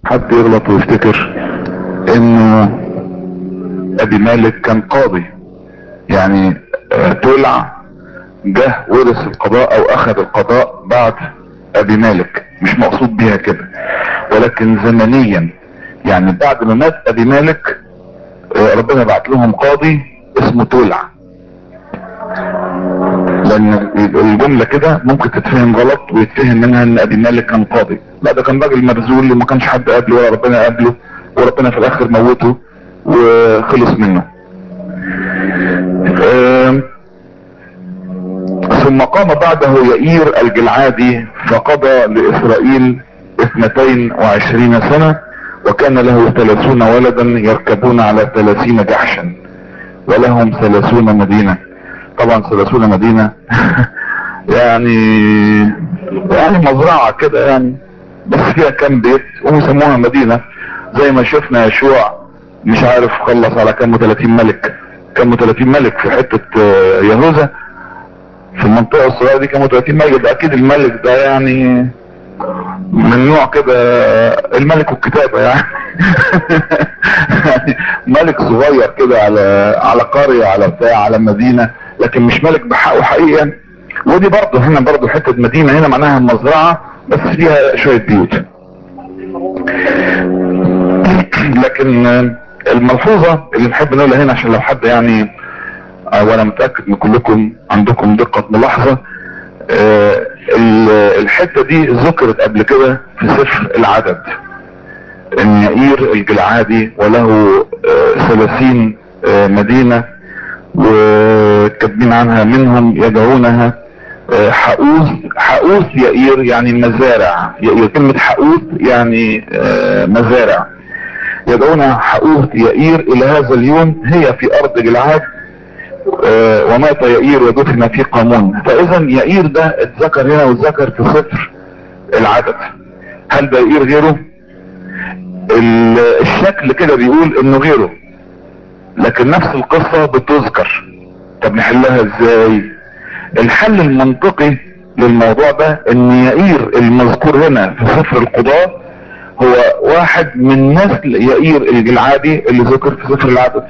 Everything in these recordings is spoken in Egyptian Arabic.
حد يغلط ويفتكر انه ابي مالك كان قاضي يعني آه، تولع جه ورث القضاء او اخذ القضاء بعد ابي مالك مش مقصود بيها كده ولكن زمنيا يعني بعد ما مات ابي مالك آه، ربنا بعت لهم قاضي اسمه تولع لان الجمله كده ممكن تتفهم غلط ويتفهم منها ان ابي مالك كان قاضي لا ده كان راجل مرزول وما كانش حد قابله ولا ربنا قابله وربنا في الاخر موته وخلص منه آم، ثم قام بعده يئير الجلعادي فقضى لاسرائيل اثنتين وعشرين سنة وكان له ثلاثون ولدا يركبون على ثلاثين جحشا ولهم ثلاثون مدينة طبعا ثلاثون مدينة يعني يعني مزرعة كده يعني بس فيها كام بيت ويسموها مدينة زي ما شفنا يشوع مش عارف خلص على كام 30 ملك كام 30 ملك في حتة آه، يهوذا في المنطقة الصغيرة دي كام 30 ملك يبقى اكيد الملك ده يعني من نوع كده الملك والكتابة يعني يعني ملك صغير كده على على قرية على بتاع على مدينة لكن مش ملك بحقه حقيقيا ودي برضه هنا برضه حتة مدينة هنا معناها مزرعة بس فيها شوية بيوت لكن الملحوظة اللي نحب نقولها هنا عشان لو حد يعني آه، وانا متأكد ان كلكم عندكم دقة ملاحظة آه، ال- الحتة دي ذكرت قبل كده في سفر العدد ان يئير الجلعادي وله آه، ثلاثين آه، مدينة وكاتبين عنها منهم يدعونها آه، حقوث حقوث يئير يعني مزارع يئير كلمة حقوث يعني آه، مزارع يدعونها حقوث يئير الى هذا اليوم هي في ارض جلعاد آه، ومات يئير ودفن في قامون فاذا يئير ده اتذكر هنا واتذكر في سفر العدد هل ده يئير غيره ال- الشكل كده بيقول انه غيره لكن نفس القصة بتذكر طب نحلها ازاي الحل المنطقي للموضوع ده ان يئير المذكور هنا في سفر القضاء هو واحد من نسل يئير الجلعادي اللي ذكر في سفر العدد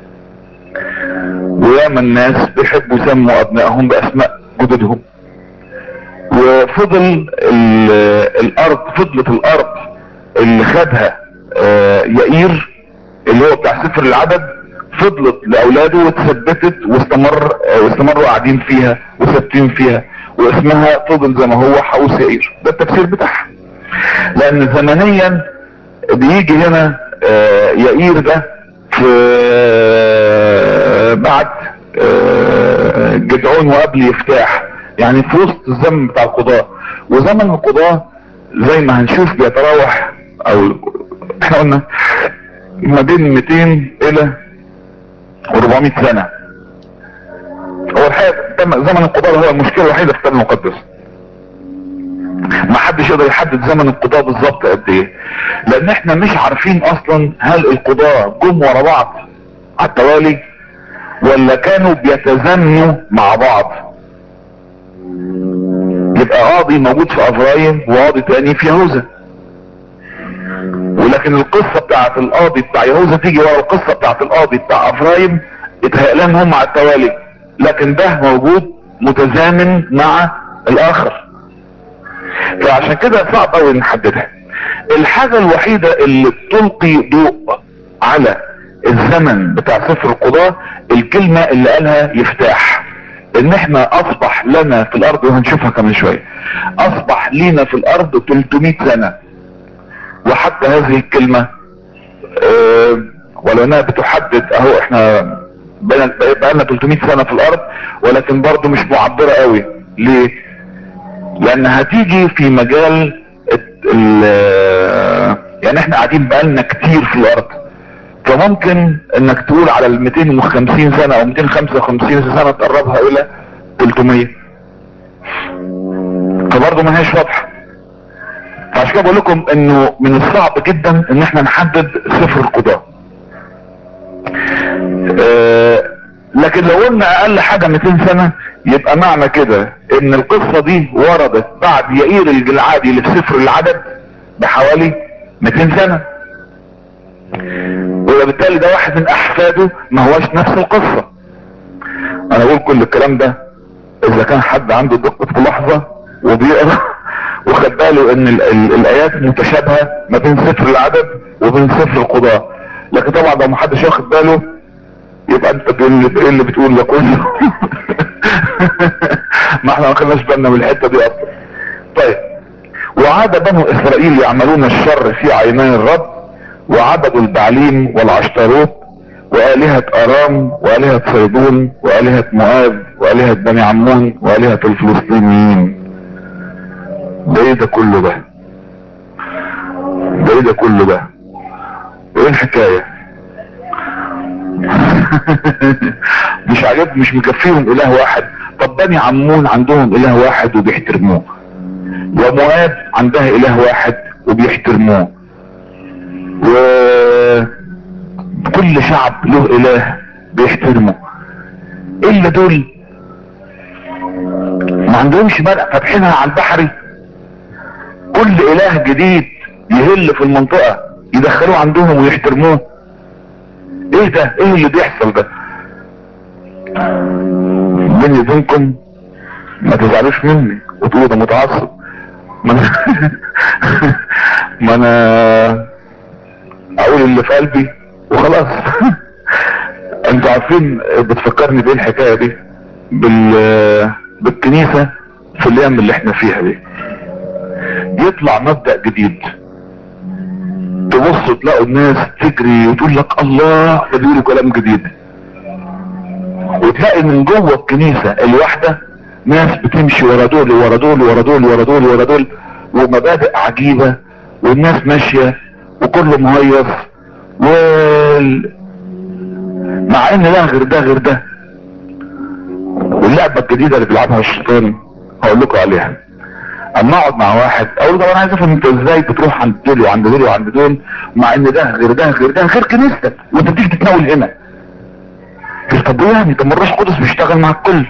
وياما الناس بيحبوا يسموا ابنائهم باسماء جدودهم وفضل ال- الارض فضلت الارض اللي خدها آه، يئير اللي هو بتاع سفر العدد فضلت لاولاده واتثبتت واستمر آه، واستمروا قاعدين فيها وثابتين فيها واسمها فضل زي ما هو حوس يئير ده التفسير بتاعها لان زمنيا بيجي هنا آه، يئير ده في آه، بعد آه، جدعون وقبل يفتاح يعني في وسط الزمن بتاع القضاء وزمن القضاء زي ما هنشوف بيتراوح او احنا قلنا ما بين 200 الى 400 سنة هو الحقيقة تم- زمن القضاء هو المشكلة الوحيدة في الكتاب المقدس ما حدش يقدر يحدد زمن القضاء بالظبط قد ايه لان احنا مش عارفين اصلا هل القضاء جم ورا بعض على التوالي ولا كانوا بيتزامنوا مع بعض يبقى قاضي موجود في افرايم وقاضي تاني في يهوذا ولكن القصة بتاعت القاضي بتاع يهوذا تيجي ورا القصة بتاعت القاضي بتاع افرايم اتهيأ لها ان هم على التوالي لكن ده موجود متزامن مع الاخر فعشان كده صعب قوي نحددها الحاجة الوحيدة اللي تلقي ضوء على الزمن بتاع سفر القضاء الكلمة اللي قالها يفتاح ان احنا اصبح لنا في الارض وهنشوفها كمان شوية اصبح لينا في الارض 300 سنة وحتى هذه الكلمة اه ولو انها بتحدد اهو احنا بقالنا بقالنا 300 سنة في الارض ولكن برضو مش معبرة قوي ليه لان هتيجي في مجال ال- ال- يعني احنا قاعدين بقالنا كتير في الارض فممكن انك تقول على ال 250 سنة او 255 سنة تقربها الى 300 فبرضه ما هيش واضحة فعشان كده بقول لكم انه من الصعب جدا ان احنا نحدد سفر القضاء آه، لكن لو قلنا اقل حاجة 200 سنة يبقى معنى كده ان القصة دي وردت بعد يئير الجلعادي اللي في سفر العدد بحوالي 200 سنة وبالتالي ده واحد من احفاده ما هوش نفس القصة انا اقول كل الكلام ده اذا كان حد عنده دقة ملاحظة وبيقرا وخد باله ان ال ال الايات متشابهة ما بين سفر العدد وبين سفر القضاء لكن طبعا لو محدش واخد باله يبقى انت ايه اللي بتقول ده كله ما احنا ما خدناش بالنا من الحته دي اصلا طيب وعاد بنو اسرائيل يعملون الشر في عيني الرب وعبدوا البعليم والعشتروت وآلهة أرام وآلهة صيدون وآلهة مؤاب وآلهة بني عمون وآلهة الفلسطينيين ده ايه ده كله ده ده ايه ده كله ده ايه الحكاية مش عجب مش مكفيهم اله واحد طب بني عمون عندهم اله واحد وبيحترموه ومؤاب عندها اله واحد وبيحترموه وكل شعب له اله بيحترمه الا دول ما عندهمش مرق فاتحينها على البحري كل اله جديد يهل في المنطقة يدخلوه عندهم ويحترموه ايه ده ايه اللي بيحصل ده بيني وبينكم ما تزعلوش مني وتقولوا ده متعصب ما انا ما انا اقول اللي في قلبي وخلاص انتوا عارفين بتفكرني بايه الحكايه دي بال بالكنيسه في الايام اللي احنا فيها دي يطلع مبدأ جديد تبصوا تلاقوا الناس تجري وتقول لك الله ده بيقولوا كلام جديد وتلاقي من جوه الكنيسة الواحدة ناس بتمشي ورا دول ورا دول ورا دول ورا دول ورا دول ومبادئ عجيبة والناس ماشية وكله مهيص وال... مع ان ده غير ده غير ده واللعبة الجديدة اللي بيلعبها الشيطان هقول لكم عليها اما اقعد مع واحد اقول له انا عايز افهم انت ازاي بتروح عند دول وعند دول وعند دول مع ان ده غير ده غير ده غير كنيستك وانت بتيجي تتناول هنا طب يعني طب ما الروح القدس بيشتغل مع الكل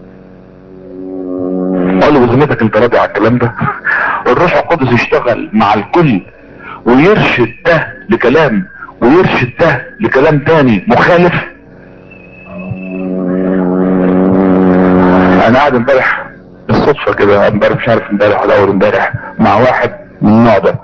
قال له بذمتك انت راضي على الكلام ده الروح القدس يشتغل مع الكل ويرشد ده لكلام ويرشد ده لكلام تاني مخالف انا قاعد امبارح بالصدفة كده امبارح مش عارف امبارح ولا اول امبارح مع واحد من النوع ده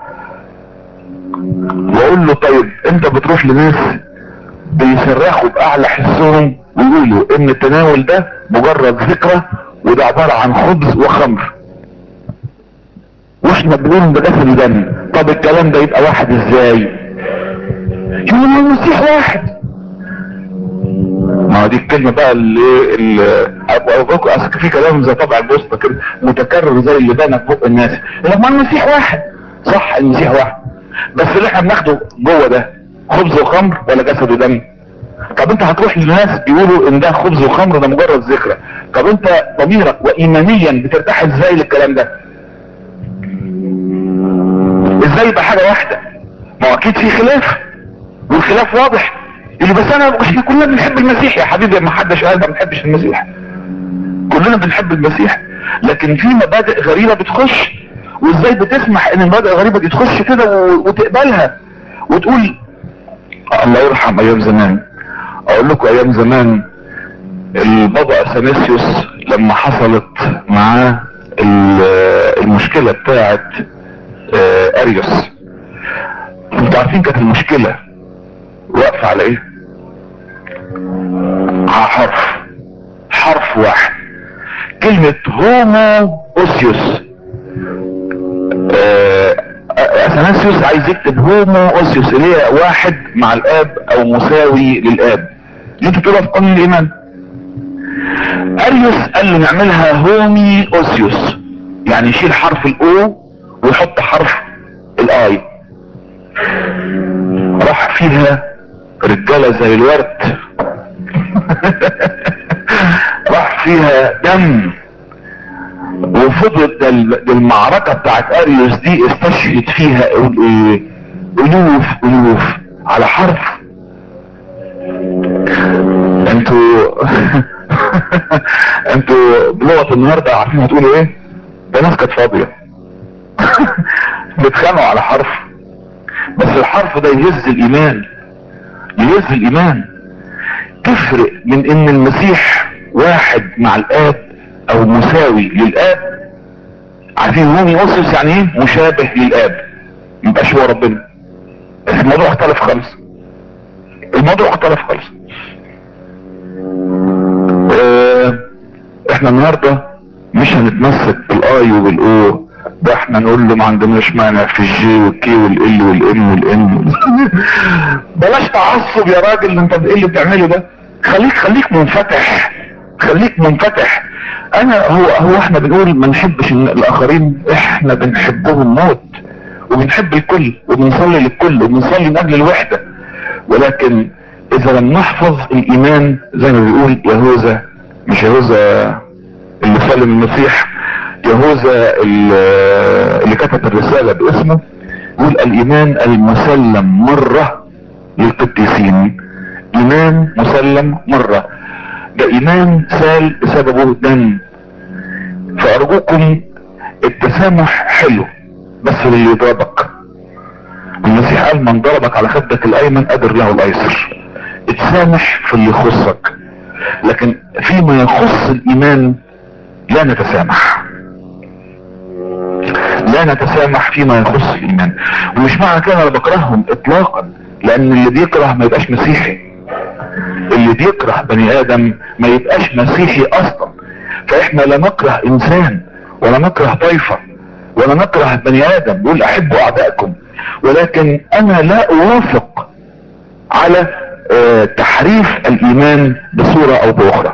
واقول له طيب انت بتروح لناس بيصرخوا باعلى حسهم ويقولوا ان التناول ده مجرد ذكرى وده عبارة عن خبز وخمر واحنا بنقول ده جسد دم طب الكلام ده يبقى واحد ازاي يقول المسيح واحد ما دي الكلمة بقى اللي اللي اصل في كلام زي طبع البوسطة كده متكرر زي اللي بان في بق الناس لما المسيح واحد صح المسيح واحد بس اللي احنا بناخده جوه ده خبز وخمر ولا جسد ودم طب انت هتروح للناس يقولوا ان ده خبز وخمر ده مجرد ذكرى طب انت ضميرك وايمانيا بترتاح ازاي للكلام ده ازاي يبقى حاجة واحدة ما هو اكيد في خلاف والخلاف واضح اللي بس انا احنا كلنا بنحب المسيح يا حبيبي ما حدش قال ما بنحبش المسيح كلنا بنحب المسيح لكن في مبادئ غريبة بتخش وازاي بتسمح ان المبادئ الغريبة دي تخش كده وتقبلها وتقول الله يرحم ايام زمان اقول لكم ايام زمان البابا اثناسيوس لما حصلت معاه المشكلة بتاعت اريوس انتوا عارفين كانت المشكلة واقفة على ايه على حرف حرف واحد كلمة هومو اوسيوس اثناسيوس عايز يكتب هومو اوسيوس اللي هي واحد مع الاب او مساوي للاب دي انتوا بتقولها في قانون الايمان اريوس قال له نعملها هومي اوسيوس يعني يشيل حرف الاو ويحط حرف الاي راح فيها رجالة زي الورد راح فيها دم وفضلت المعركة بتاعت اريوس دي استشهد فيها الوف الوف على حرف انتوا انتوا بلغة النهاردة عارفين هتقولوا ايه ده ناس كانت فاضية بيتخانقوا على حرف بس الحرف ده يهز الايمان يهز الايمان تفرق من ان المسيح واحد مع الاب او مساوي للاب عارفين رومي اوسس يعني ايه مشابه للاب مبقاش هو ربنا بس الموضوع اختلف خالص الموضوع اختلف خالص اه احنا النهارده مش هنتمسك بالاي وبالاو ده احنا نقول له ما عندناش مانع في الجي والكي والال والام والان بلاش تعصب يا راجل انت ايه اللي بتعمله ده خليك خليك منفتح خليك منفتح انا هو هو احنا بنقول ما نحبش الاخرين احنا بنحبهم موت وبنحب الكل وبنصلي للكل وبنصلي من اجل الوحده ولكن اذا لم نحفظ الايمان زي ما بيقول يهوذا مش يهوذا اللي سلم المسيح يهوذا اللي كتب الرسالة باسمه يقول الايمان المسلم مرة للقديسين ايمان مسلم مرة ده ايمان سال بسببه دم فارجوكم التسامح حلو بس للي يضربك المسيح قال من ضربك على خدك الايمن قدر له الايسر اتسامح في اللي يخصك لكن فيما يخص الايمان لا نتسامح لا نتسامح فيما يخص الايمان ومش معنى كده انا بكرههم اطلاقا لان اللي بيكره ما يبقاش مسيحي اللي بيكره بني ادم ما يبقاش مسيحي اصلا فاحنا لا نكره انسان ولا نكره طائفة ولا نكره بني ادم يقول احبوا اعدائكم ولكن انا لا اوافق على اه تحريف الايمان بصورة او باخرى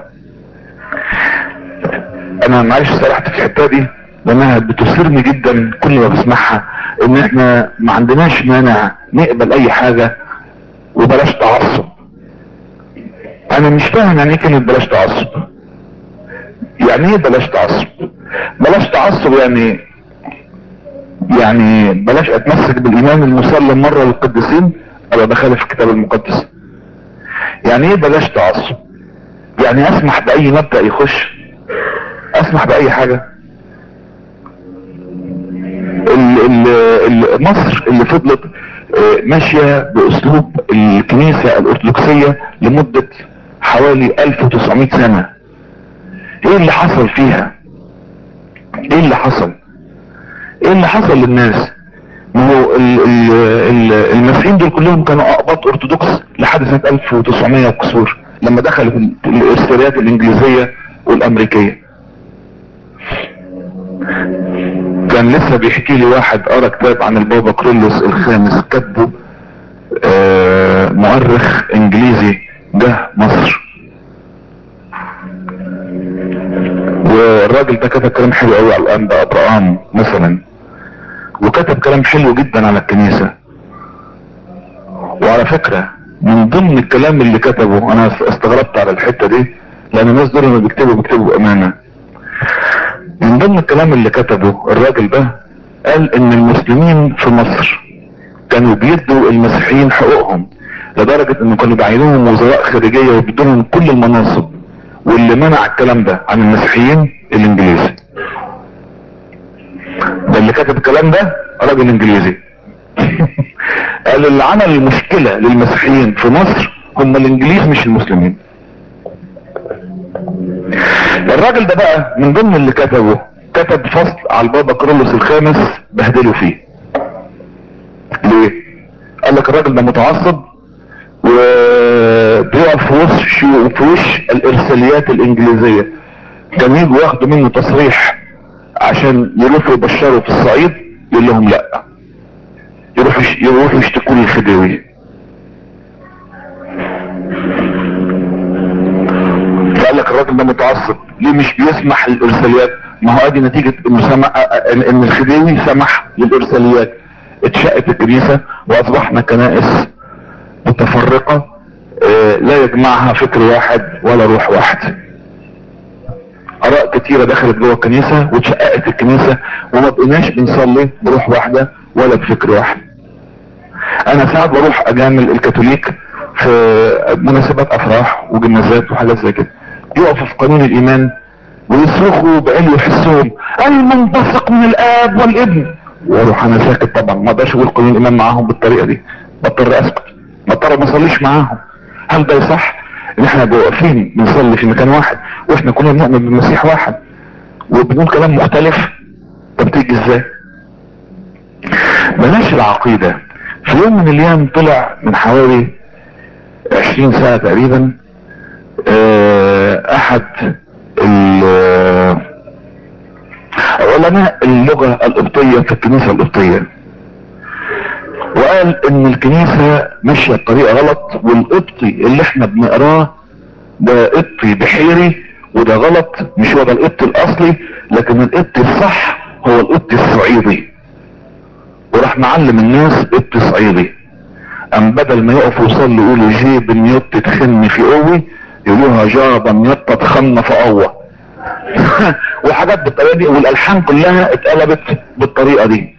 انا معلش سرحت في الحته دي لانها بتثيرني جدا كل ما بسمعها ان احنا ما عندناش مانع نقبل اي حاجة وبلاش تعصب انا مش فاهم يعني ايه كلمة بلاش تعصب يعني ايه بلاش تعصب بلاش تعصب يعني يعني بلاش اتمسك بالايمان المسلم مرة للقديسين ابقى بخالف الكتاب المقدس يعني ايه بلاش تعصب يعني اسمح باي مبدأ يخش اسمح باي حاجة ال ال ال مصر اللي فضلت ماشية باسلوب الكنيسة الارثوذكسية لمدة حوالي 1900 سنة ايه اللي حصل فيها ايه اللي حصل ايه اللي حصل للناس ما هو المسيحيين دول كلهم كانوا اقباط ارثوذكس لحد سنة 1900 وكسور لما دخلت الارساليات الانجليزية والامريكية كان لسه بيحكي لي واحد قرا كتاب عن البابا كرولوس الخامس كاتبه آه مؤرخ انجليزي جه مصر والراجل ده كتب كلام حلو قوي على الانبا ابراهام مثلا وكتب كلام حلو جدا على الكنيسة وعلى فكرة من ضمن الكلام اللي كتبه انا استغربت على الحتة دي لان الناس دول لما بيكتبوا بيكتبوا بامانة من ضمن الكلام اللي كتبه الراجل ده قال ان المسلمين في مصر كانوا بيدوا المسيحيين حقوقهم لدرجة انه كانوا بيعينوهم وزراء خارجية وبيدوهم كل المناصب واللي منع الكلام ده عن المسيحيين الانجليزي ده اللي كتب الكلام ده راجل انجليزي قال اللي عمل المشكلة للمسيحيين في مصر هم الانجليز مش المسلمين الراجل ده بقى من ضمن اللي كتبه كتب فصل على البابا كرولوس الخامس بهدلوا فيه ليه قال لك الراجل ده متعصب وبيقف في وش في وش الارساليات الانجليزية كانوا يجوا ياخدوا منه تصريح عشان يروحوا يبشروا في الصعيد يقول لهم لا يروحوا يروحوا يشتكوا لي الخديوي فقال لك الراجل ده متعصب ليه مش بيسمح للارساليات ما هو ادي نتيجة انه سمح ان الخديوي سمح للارساليات اتشقت الكنيسة واصبحنا كنائس متفرقة اه لا يجمعها فكر واحد ولا روح واحد اراء كتيرة دخلت جوه الكنيسة واتشققت الكنيسة وما بقيناش بنصلي بروح واحدة ولا بفكر واحد انا ساعات بروح اجامل الكاثوليك في مناسبات افراح وجنازات وحاجات زي كده يقفوا في قانون الايمان ويصرخوا بعلو حسهم المنبثق من الاب والابن واروح انا ساكت طبعا ما اقدرش اقول قانون الامام معاهم بالطريقه دي بضطر اسكت بضطر ما اصليش معاهم هل ده يصح ان احنا واقفين بنصلي في مكان واحد واحنا كلنا بنؤمن بالمسيح واحد وبنقول كلام مختلف طب تيجي ازاي بلاش العقيدة في يوم من الايام طلع من حوالي عشرين سنة تقريبا اه احد علماء اللغة القبطية في الكنيسة القبطية وقال ان الكنيسة ماشية بطريقة غلط والقبطي اللي احنا بنقراه ده قبطي بحيري وده غلط مش هو ده القبطي الاصلي لكن القبطي الصح هو القبطي الصعيدي وراح معلم الناس قبطي صعيدي ام بدل ما يقفوا يصلوا يقولوا جيب نيوت تخن في قوي يقولوها جابا نيوت تخن في قوة وحاجات بالطريقة دي والالحان كلها اتقلبت بالطريقة دي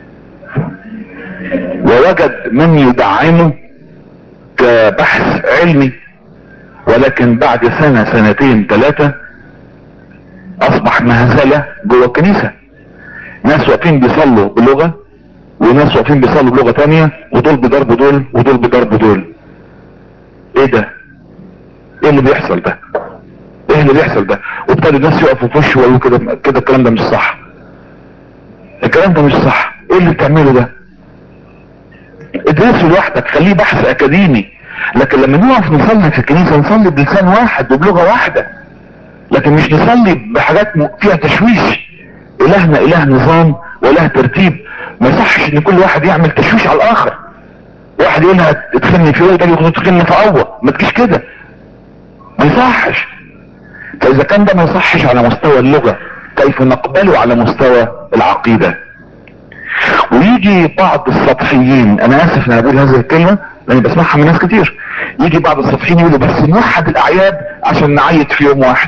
ووجد من يدعمه كبحث علمي ولكن بعد سنة سنتين ثلاثة اصبح مهزلة جوه الكنيسة ناس واقفين بيصلوا بلغة وناس واقفين بيصلوا بلغة تانية ودول بضرب دول ودول بضرب دول ايه ده ايه اللي بيحصل ده ايه اللي بيحصل ده وابتدى الناس يقفوا في وشه ويقولوا كده كده الكلام ده مش صح الكلام ده مش صح ايه اللي بتعمله ده ادرسه لوحدك خليه بحث اكاديمي لكن لما نقف نصلي في الكنيسة نصلي بلسان واحد وبلغة واحدة لكن مش نصلي بحاجات فيها تشويش الهنا اله نظام واله ترتيب ما يصحش ان كل واحد يعمل تشويش على الاخر واحد يقولها تدخلني في اول يقول تدخلني في اول ما تجيش كده ما يصحش فاذا كان ده ما يصحش على مستوى اللغة كيف نقبله على مستوى العقيدة ويجي بعض السطحيين انا اسف ان انا بقول هذه الكلمة لاني بسمعها من ناس كتير يجي بعض السطحيين يقولوا بس نوحد الاعياد عشان نعيد في يوم واحد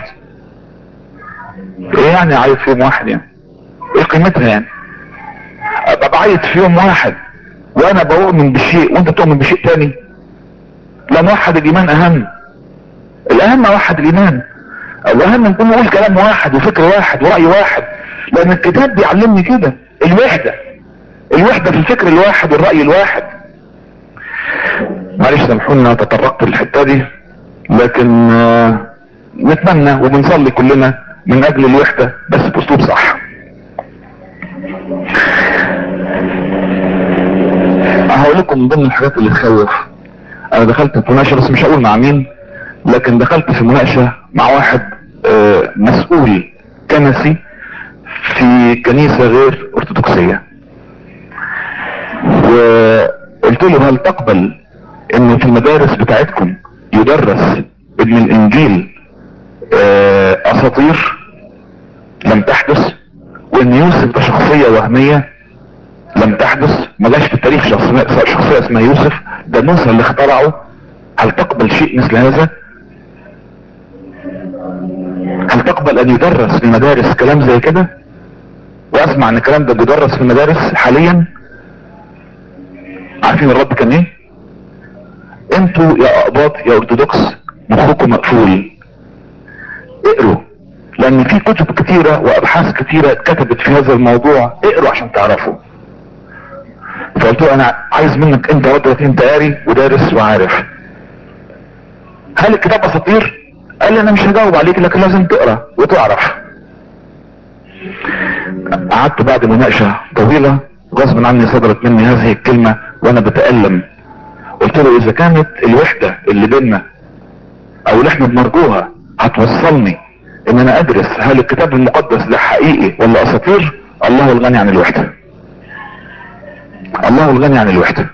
ايه يعني اعيد في يوم واحد يعني ايه قيمتها يعني ابقى بعيد في يوم واحد وانا بؤمن بشيء وانت تؤمن بشيء تاني لا نوحد الايمان اهم الاهم اوحد الايمان الاهم نكون نقول كلام واحد وفكر واحد ورأي واحد لان الكتاب بيعلمني كده الوحدة الوحدة في الفكر الواحد والرأي الواحد معلش سامحونا تطرقت الحتة دي لكن آه نتمنى وبنصلي كلنا من اجل الوحدة بس باسلوب صح هقول لكم من ضمن الحاجات اللي تخوف انا دخلت في مناقشه بس مش هقول مع مين لكن دخلت في مناقشه مع واحد آه مسؤول كنسي في كنيسه غير ارثوذكسيه وقلت له هل تقبل ان في المدارس بتاعتكم يدرس ابن الانجيل آه اساطير لم تحدث وان يوسف ده شخصيه وهميه لم تحدث ما جاش في التاريخ شخصية, شخصية اسمها يوسف ده موسى اللي اخترعه هل تقبل شيء مثل هذا هل تقبل ان يدرس في المدارس كلام زي كده واسمع ان الكلام ده بيدرس في المدارس حاليا عارفين الرد كان ايه انتوا يا اقباط يا ارثوذكس مخكم مقفول اقروا لان في كتب كتيرة وابحاث كتيرة اتكتبت في هذا الموضوع اقروا عشان تعرفوا فقلت له انا عايز منك انت ودرك انت قاري ودارس وعارف هل الكتاب اساطير قال لي انا مش هجاوب عليك لكن لازم تقرا وتعرف قعدت بعد مناقشة طويلة غصب عني صدرت مني هذه الكلمة وانا بتألم قلت له اذا كانت الوحدة اللي بيننا او اللي احنا بنرجوها هتوصلني ان انا ادرس هل الكتاب المقدس ده حقيقي ولا اساطير الله الغني عن الوحدة الله الغني عن الوحدة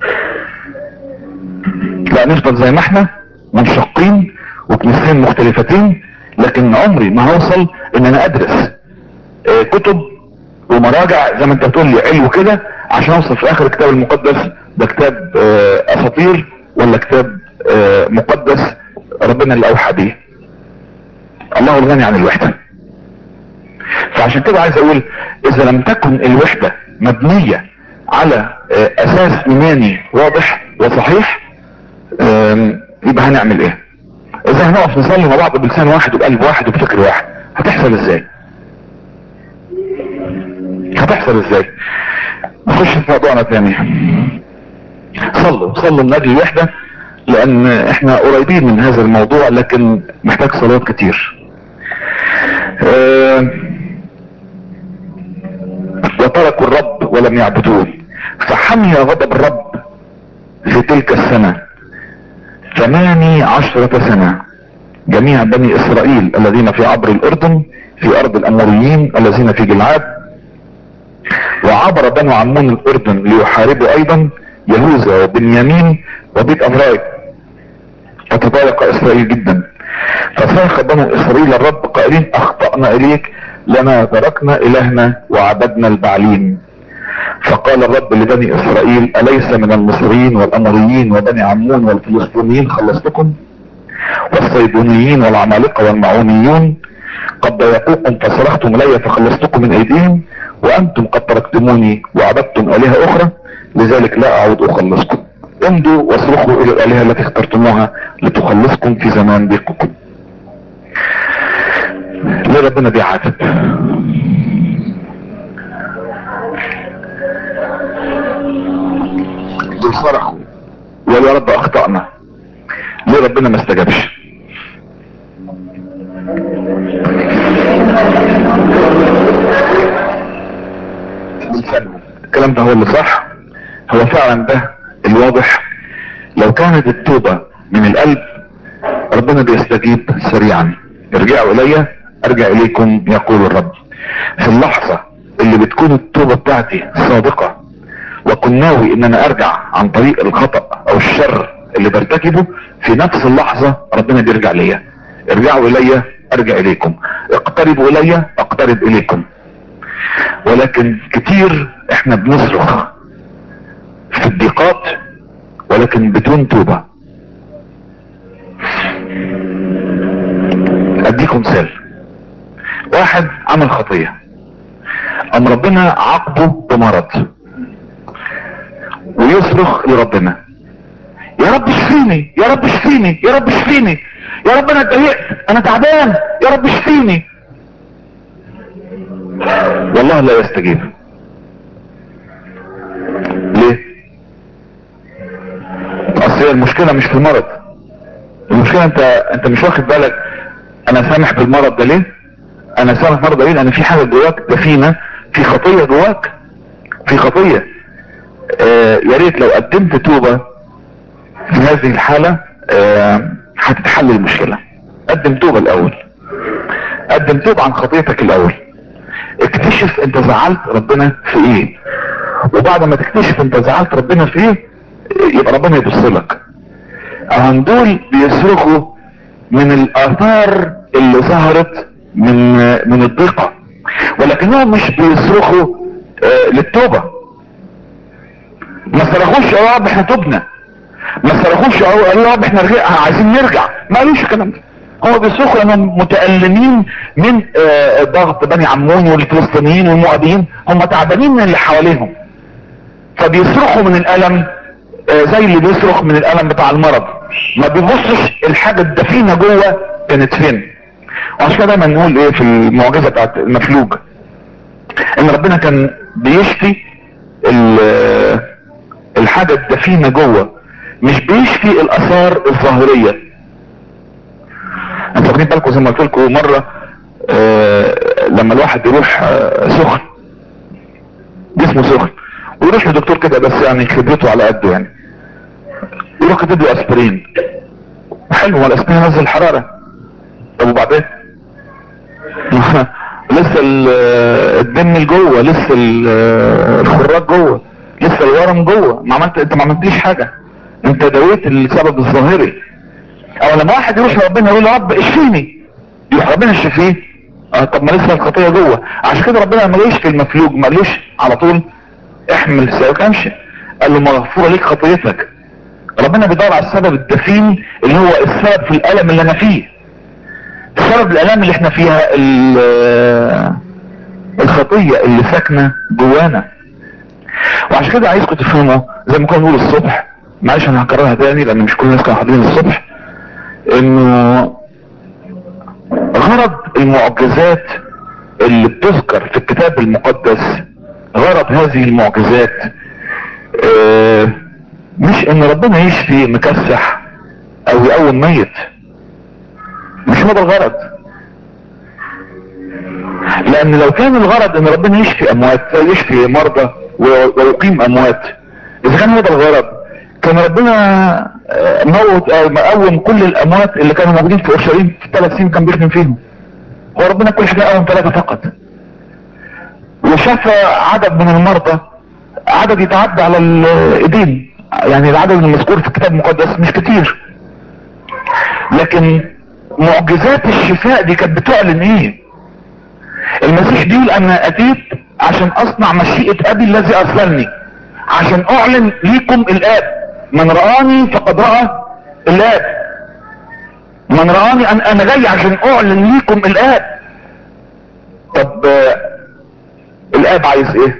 لا نفضل زي ما احنا منشقين وكنيستين مختلفتين لكن عمري ما هوصل ان انا ادرس اه كتب ومراجع زي ما انت بتقول لي علو كده عشان اوصل في اخر الكتاب المقدس ده كتاب اه اساطير ولا كتاب اه مقدس ربنا اللي اوحى بيه الله الغني عن الوحدة فعشان كده عايز اقول اذا لم تكن الوحدة مبنية على اساس ايماني واضح وصحيح يبقى هنعمل ايه اذا هنقف نصلي مع بعض بلسان واحد وبقلب واحد وبفكر واحد هتحصل ازاي هتحصل ازاي نخش في موضوعنا تاني صلوا صلوا من اجل الوحدة لان احنا قريبين من هذا الموضوع لكن محتاج صلوات كتير اه وتركوا الرب ولم يعبدوه فحمي غضب الرب في تلك السنة ثماني عشرة سنة جميع بني اسرائيل الذين في عبر الاردن في ارض الاموريين الذين في جلعاد وعبر بنو عمون الاردن ليحاربوا ايضا يهوذا وبنيامين وبيت امراي فتضايق اسرائيل جدا فصاخ بنو اسرائيل الرب قائلين اخطأنا اليك لنا تركنا الهنا وعبدنا البعلين فقال الرب لبني اسرائيل اليس من المصريين والاموريين وبني عمون والفلسطينيين خلصتكم والصيدونيين والعمالقه والمعونيون قد ضايقوكم فصرختم الي فخلصتكم من ايديهم وانتم قد تركتموني وعبدتم الهه اخرى لذلك لا اعود اخلصكم امضوا واصرخوا الى الالهه التي اخترتموها لتخلصكم في زمان ضيقكم ليه ربنا بيعاتب دول صرخوا وقالوا يا رب اخطأنا ليه ربنا ما استجابش بلسانهم الكلام ده هو اللي صح هو فعلا ده الواضح لو كانت التوبة من القلب ربنا بيستجيب سريعا ارجعوا الي ارجع اليكم يقول الرب في اللحظة اللي بتكون التوبة بتاعتي صادقة وكن ناوي ان انا ارجع عن طريق الخطأ او الشر اللي برتكبه في نفس اللحظة ربنا بيرجع ليا ارجعوا الي ارجع اليكم اقتربوا الي اقترب اليكم ولكن كتير احنا بنصرخ في الضيقات ولكن بدون توبة اديكم مثال واحد عمل خطية ام ربنا عاقبه بمرض ويصرخ لربنا يا رب اشفيني يا رب اشفيني يا رب اشفيني يا رب انا اتضايقت انا تعبان يا رب اشفيني والله لا يستجيب ليه اصل المشكلة مش في المرض المشكلة انت انت مش واخد بالك انا سامح بالمرض ده ليه انا سامح بالمرض ده ليه لان في حاجة جواك دفينة في خطية جواك في خطية آه يا ريت لو قدمت توبة في هذه الحالة آه هتتحل المشكلة قدم توبة الاول قدم توبة عن خطيتك الاول اكتشف انت زعلت ربنا في ايه وبعد ما تكتشف انت زعلت ربنا في ايه يبقى ربنا يبص لك عن دول بيصرخوا من الاثار اللي ظهرت من من الضيقة ولكنهم مش بيصرخوا آه للتوبة ما صرخوش يا رب احنا تبنا ما صرخوش يا رب احنا رجع عايزين نرجع ما قالوش الكلام ده هم بيصرخوا لانهم متألمين من آه ضغط بني عمون والفلسطينيين والمؤابيين هم تعبانين من اللي حواليهم فبيصرخوا من الالم آه زي اللي بيصرخ من الالم بتاع المرض ما بيبصش الحاجة الدفينة جوه كانت فين وعشان كده دايما نقول ايه في المعجزة بتاعت المفلوج ان ربنا كان بيشفي الحاجة الدفينة جوه مش بيشفي الاثار الظاهرية انتوا واخدين بالكم زي ما قلت لكم مرة آه لما الواحد يروح آه سخن جسمه سخن ويروح لدكتور كده بس يعني خبرته على قده يعني يروح كاتب له اسبرين حلو هو الاسبرين ينزل الحرارة طب وبعدين لسه الدم جوه لسه الخراج جوه لسه الورم جوه ما عملت انت ما عملتليش حاجة انت دويت السبب الظاهري او لما واحد يروح لربنا يقول له رب اشفيني يروح ربنا يشفيه اه طب ما لسه الخطيه جوه عشان كده ربنا ما جايش في المفلوج ما قالوش على طول احمل سواك امشي قال له مغفوره ليك خطيتك ربنا بيدور على السبب الدفين اللي هو السبب في الالم اللي انا فيه سبب الالام اللي احنا فيها الخطيه اللي ساكنه جوانا وعشان كده عايزكم تفهموا زي ما كنا بنقول الصبح معلش انا هكررها تاني لان مش كل الناس كانوا حاضرين الصبح انه غرض المعجزات اللي بتذكر في الكتاب المقدس غرض هذه المعجزات آه، مش ان ربنا يشفي مكسح او يقوم ميت مش هو ده الغرض لان لو كان الغرض ان ربنا يشفي اموات يشفي مرضى و- ويقيم اموات اذا كان هو ده الغرض كان ربنا آه، موت آه، مقوم كل الاموات اللي كانوا موجودين في اورشليم في ثلاث سنين كان بيخدم فيهم هو ربنا كل حاجه قوم ثلاثه فقط وشاف عدد من المرضى عدد يتعدى على الايدين يعني العدد المذكور في الكتاب المقدس مش كتير لكن معجزات الشفاء دي كانت بتعلن ايه المسيح بيقول انا اتيت عشان اصنع مشيئة ابي الذي ارسلني عشان اعلن ليكم الاب من رآني فقد رأى الاب من رآني انا انا جاي عشان اعلن ليكم الاب طب آه، الاب عايز ايه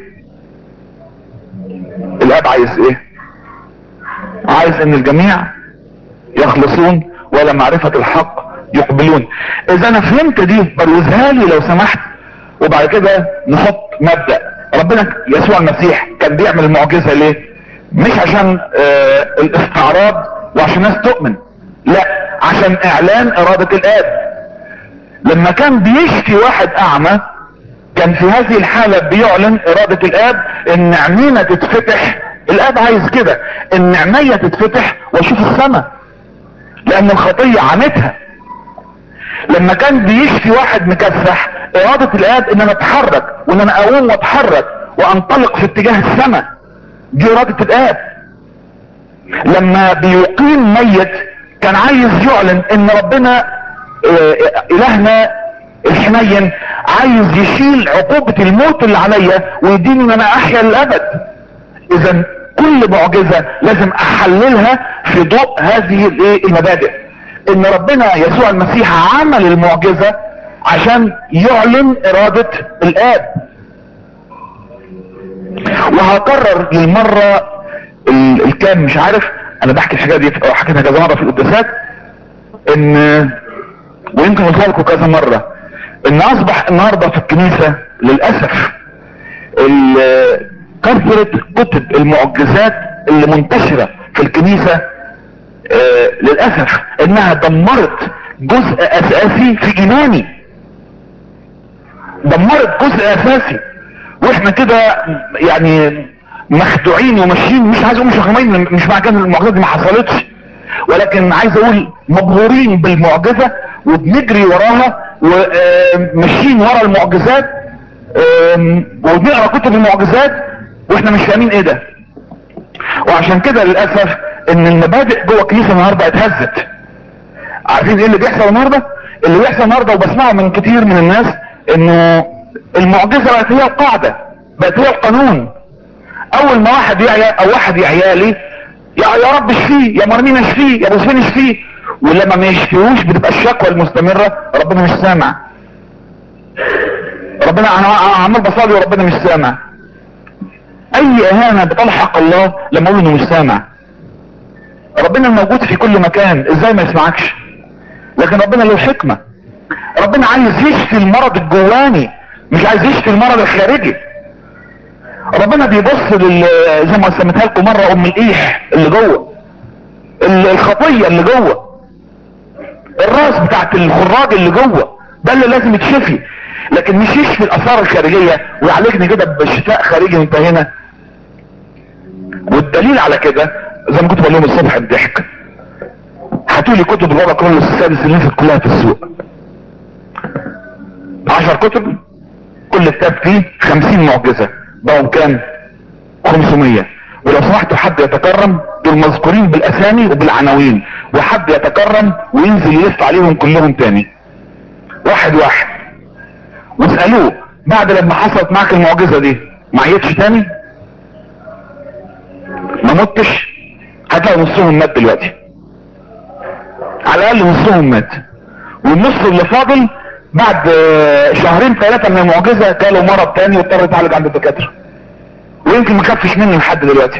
الاب عايز ايه عايز ان الجميع يخلصون ولا معرفة الحق يقبلون اذا انا فهمت دي بروزها لي لو سمحت وبعد كده نحط مبدأ ربنا يسوع المسيح كان بيعمل المعجزة ليه مش عشان آه الاستعراض وعشان الناس تؤمن لا عشان اعلان ارادة الاب لما كان بيشفي واحد اعمى كان في هذه الحالة بيعلن ارادة الاب ان عينينا تتفتح الاب عايز كده ان عينيا تتفتح واشوف السماء لان الخطية عمتها لما كان بيشفي واحد مكسح ارادة الاب ان انا اتحرك وان انا اقوم واتحرك وانطلق في اتجاه السماء دي ارادة الاب لما بيقيم ميت كان عايز يعلن ان ربنا آه، الهنا الحنين عايز يشيل عقوبة الموت اللي عليا ويديني ان انا احيا للابد اذا كل معجزة لازم احللها في ضوء هذه الايه المبادئ ان ربنا يسوع المسيح عمل المعجزة عشان يعلن ارادة الاب وهكرر للمرة ال- الكام مش عارف انا بحكي الحاجة دي أو حكيتها كذا مرة في القداسات ان ويمكن قلتها لكم كذا مرة ان اصبح النهاردة في الكنيسة للأسف ال- كثرة كتب المعجزات اللي منتشرة في الكنيسة آه، للأسف انها دمرت جزء اساسي في ايماني دمرت جزء اساسي واحنا كده يعني مخدوعين وماشيين مش عايز اقول مش فاهمين مش معنى كده إن المعجزه دي ما حصلتش ولكن عايز اقول مبهورين بالمعجزه وبنجري وراها وماشيين ورا المعجزات آم، وبنقرا كتب المعجزات واحنا مش فاهمين ايه ده وعشان كده للاسف ان المبادئ جوه الكنيسه النهارده اتهزت عارفين ايه اللي بيحصل النهارده اللي بيحصل النهارده وبسمعه من كتير من الناس انه المعجزه بقت هي القاعده بقت هي القانون اول ما واحد يعيا او واحد يعيالي يا يا رب اشفيه يا مرمين اشفيه يا ابو سفين اشفيه ولما ما يشفيهوش بتبقى الشكوى المستمره ربنا مش سامع ربنا انا أنا عمال بصلي وربنا مش سامع اي اهانه بتلحق الله لما اقول انه مش سامع ربنا موجود في كل مكان ازاي ما يسمعكش لكن ربنا له حكمة ربنا عايز يشفي المرض الجواني مش عايز يشفي المرض الخارجي ربنا بيبص لل زي ما سميتها لكم مرة ام الايح اللي جوه ال- الخطية اللي جوه الراس بتاعت الخراج اللي جوه ده اللي لازم يتشفي لكن مش يشفي الاثار الخارجية ويعالجني كده بشفاء خارجي وانت هنا والدليل على كده زي ما كنت بقول لهم الصبح الضحك هاتوا لي كتب الرابع كرولوس السادس اللي نزلت كلها في السوق عشر كتب كل كتاب فيه خمسين معجزة بقوا كام خمسمية ولو سمحتوا حد يتكرم دول مذكورين بالاسامي وبالعناوين وحد يتكرم وينزل يلف عليهم كلهم تاني واحد واحد واسألوه بعد لما حصلت معك المعجزة دي ما عيتش تاني ما متش هتلاقي نصهم مات دلوقتي على الاقل نصهم مات والنص اللي فاضل بعد آه، شهرين ثلاثة من المعجزة جاله مرض تاني واضطر يتعالج عند الدكاترة ويمكن ما خفش منه لحد دلوقتي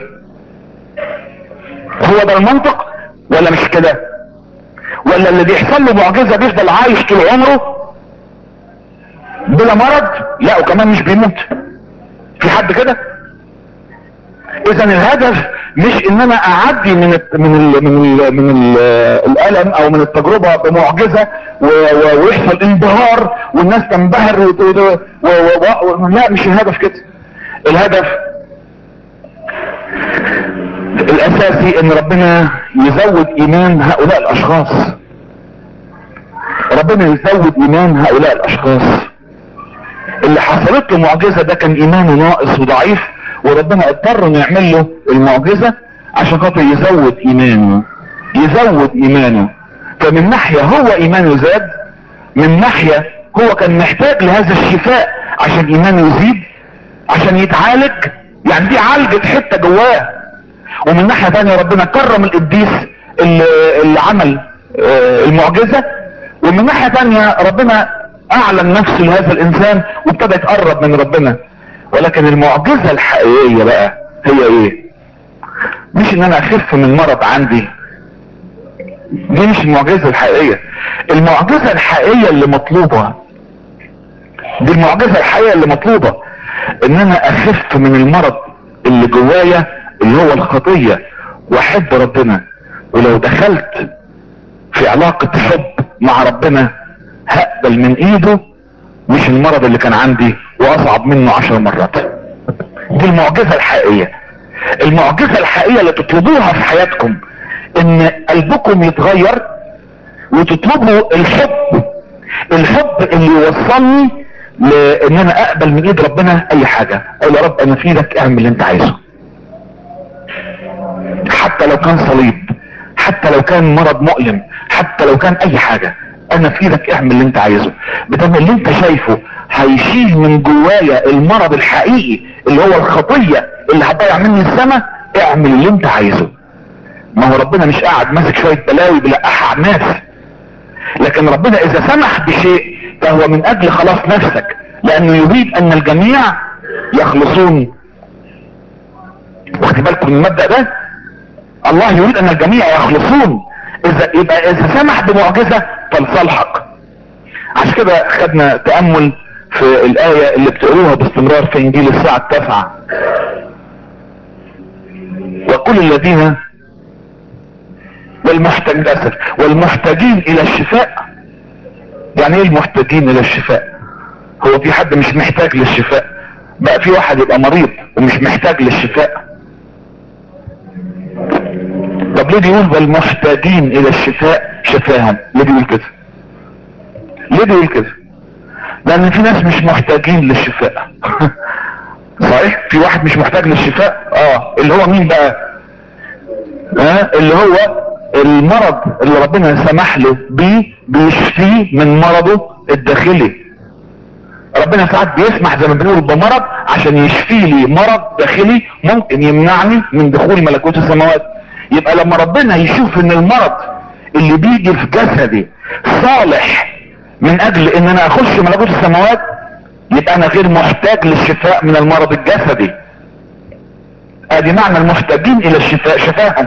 هو ده المنطق ولا مش كده ولا اللي بيحصل له معجزة بيفضل عايش طول عمره بلا مرض لا وكمان مش بيموت في حد كده اذا الهدف مش ان انا اعدي من ال من ال من ال من ال الالم او من التجربه بمعجزه و- و- ويحصل انبهار والناس تنبهر وت- و- و- و- لا مش الهدف كده الهدف الاساسي ان ربنا يزود ايمان هؤلاء الاشخاص ربنا يزود ايمان هؤلاء الاشخاص اللي حصلت له معجزه ده كان ايمانه ناقص وضعيف وربنا اضطر انه يعمل له المعجزه عشان خاطر يزود ايمانه يزود ايمانه فمن ناحيه هو ايمانه زاد من ناحيه هو كان محتاج لهذا الشفاء عشان ايمانه يزيد عشان يتعالج يعني دي عالجت حته جواه ومن ناحيه ثانيه ربنا كرم القديس اللي, اللي عمل آه، المعجزه ومن ناحيه ثانيه ربنا اعلن نفسه لهذا الانسان وابتدى يتقرب من ربنا ولكن المعجزه الحقيقيه بقى هي ايه مش ان انا اخف من مرض عندي دي مش المعجزه الحقيقيه المعجزه الحقيقيه اللي مطلوبه دي المعجزه الحقيقيه اللي مطلوبه ان انا اخف من المرض اللي جوايا اللي هو الخطيه واحب ربنا ولو دخلت في علاقه حب مع ربنا هقبل من ايده مش المرض اللي كان عندي واصعب منه عشر مرات دي المعجزه الحقيقيه المعجزه الحقيقيه اللي تطلبوها في حياتكم ان قلبكم يتغير وتطلبوا الحب الحب اللي يوصلني لان انا اقبل من ايد ربنا اي حاجة اقول يا رب انا في ايدك اعمل اللي انت عايزه حتى لو كان صليب حتى لو كان مرض مؤلم حتى لو كان اي حاجة انا في ايدك اعمل اللي انت عايزه بدل اللي انت شايفه هيشيل من جوايا المرض الحقيقي اللي هو الخطية اللي هتضيع مني السماء اعمل اللي انت عايزه ما هو ربنا مش قاعد ماسك شوية بلاوي بيلقحها على الناس لكن ربنا اذا سمح بشيء فهو من اجل خلاص نفسك لانه يريد ان الجميع يخلصون واخد بالكم من المبدأ ده الله يريد ان الجميع يخلصون اذا يبقى اذا سمح بمعجزة فلصالحك عشان كده خدنا تأمل في الآية اللي بتقروها باستمرار في انجيل الساعة التاسعة وكل الذين والمحتاج للأسف والمحتاجين الى الشفاء يعني ايه المحتاجين الى الشفاء هو في حد مش محتاج للشفاء بقى في واحد يبقى مريض ومش محتاج للشفاء طب ليه بيقول والمحتاجين الى الشفاء شفاهم ليه بيقول كده ليه بيقول كده لان في ناس مش محتاجين للشفاء صحيح في واحد مش محتاج للشفاء اه اللي هو مين بقى آه اللي هو المرض اللي ربنا سمح له بيه بيشفيه من مرضه الداخلي ربنا ساعات بيسمح زي ما بنقول بمرض عشان يشفي لي مرض داخلي ممكن يمنعني من دخول ملكوت السماوات يبقى لما ربنا يشوف ان المرض اللي بيجي في جسدي صالح من اجل ان انا اخش ملكوت السماوات يبقى انا غير محتاج للشفاء من المرض الجسدي ادي معنى المحتاجين الى الشفاء شفاهم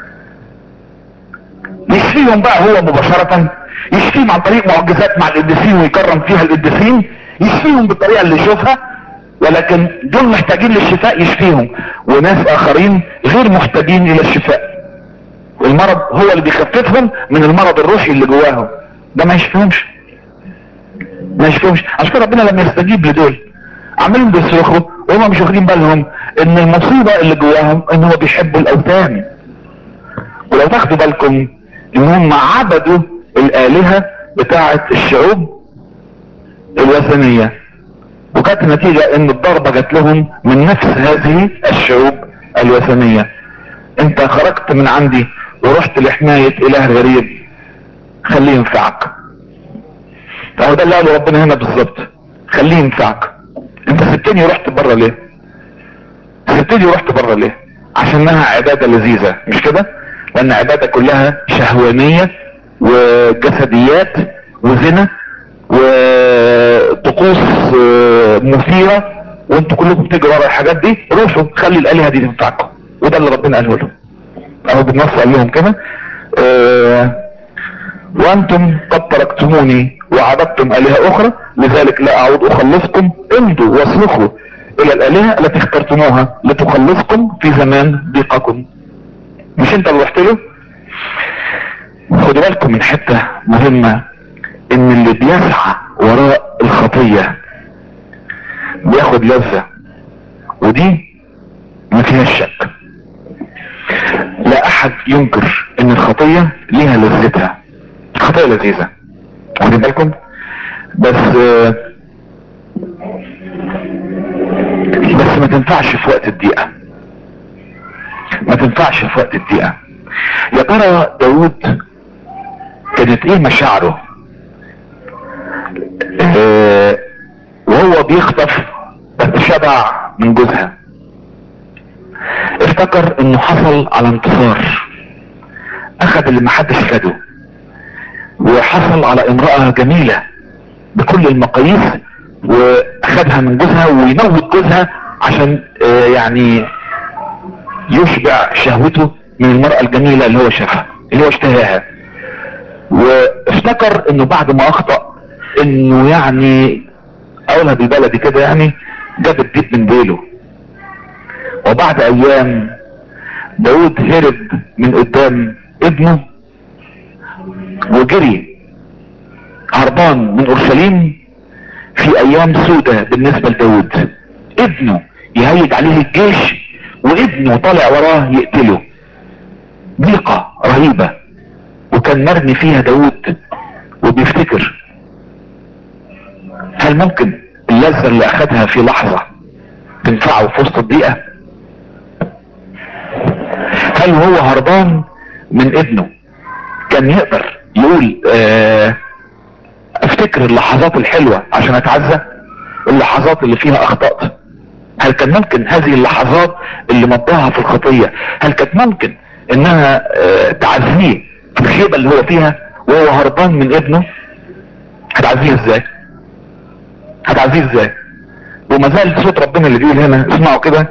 يشفيهم بقى هو مباشرة يشفيهم عن طريق معجزات مع القديسين ويكرم فيها القديسين يشفيهم بالطريقة اللي يشوفها ولكن دول محتاجين للشفاء يشفيهم وناس اخرين غير محتاجين الى الشفاء المرض هو اللي بيخففهم من المرض الروحي اللي جواهم ده ما يشفيهمش ما يشفيهمش عشان كده ربنا لما يستجيب لدول عمالين بيصرخوا وهم مش واخدين بالهم ان المصيبة اللي جواهم ان هو بيحبوا الاوثان ولو تاخدوا بالكم ان هم عبدوا الالهة بتاعة الشعوب الوثنية وكانت النتيجة ان الضربة جات لهم من نفس هذه الشعوب الوثنية انت خرجت من عندي ورحت لحماية اله غريب خليه ينفعك فهو ده اللي قاله ربنا هنا بالظبط خليه ينفعك انت سبتني ورحت بره ليه سبتني ورحت بره ليه عشانها عبادة لذيذة مش كده لان عبادة كلها شهوانية وجسديات وزنا وطقوس مثيرة وانتوا كلكم بتجروا ورا الحاجات دي روحوا خلي الالهة دي تنفعكم وده اللي ربنا قاله لهم اهو بالنص قال لهم كده اه وانتم قد تركتموني وعبدتم الهة اخرى لذلك لا اعود اخلصكم امضوا واصرخوا الى الالهة التي اخترتموها لتخلصكم في زمان ضيقكم مش انت اللي رحت له خدوا بالكم من حتة مهمة ان اللي بيسعى وراء الخطية بياخد لذة ودي ما فيهاش شك لا احد ينكر ان الخطية ليها لذتها الخطية لذيذة واخدين بالكم بس بس ما تنفعش في وقت الضيقة ما تنفعش في وقت الضيقة يا ترى داود كانت ايه مشاعره اه وهو بيخطف شبع من جوزها افتكر انه حصل على انتصار اخذ اللي محدش خده وحصل على امرأة جميلة بكل المقاييس واخدها من جوزها ويموت جوزها عشان اه يعني يشبع شهوته من المرأة الجميلة اللي هو شافها اللي هو اشتهاها وافتكر انه بعد ما اخطأ انه يعني اقولها بالبلدي كده يعني جاب الديب من ديله وبعد ايام داود هرب من قدام ابنه وجري هربان من اورشليم في ايام سودة بالنسبة لداود ابنه يهيج عليه الجيش وابنه طالع وراه يقتله ضيقة رهيبة وكان مرمي فيها داود وبيفتكر هل ممكن اللذة اللي اخدها في لحظة تنفعه في وسط الضيقة هل هو هربان من ابنه كان يقدر يقول اه افتكر اللحظات الحلوة عشان اتعزى اللحظات اللي فيها اخطأت هل كان ممكن هذه اللحظات اللي مضاها في الخطية هل كانت ممكن انها اه تعزيه في الخيبة اللي هو فيها وهو هربان من ابنه هتعزيه ازاي هتعزيه ازاي وما زال صوت ربنا اللي بيقول هنا اسمعوا كده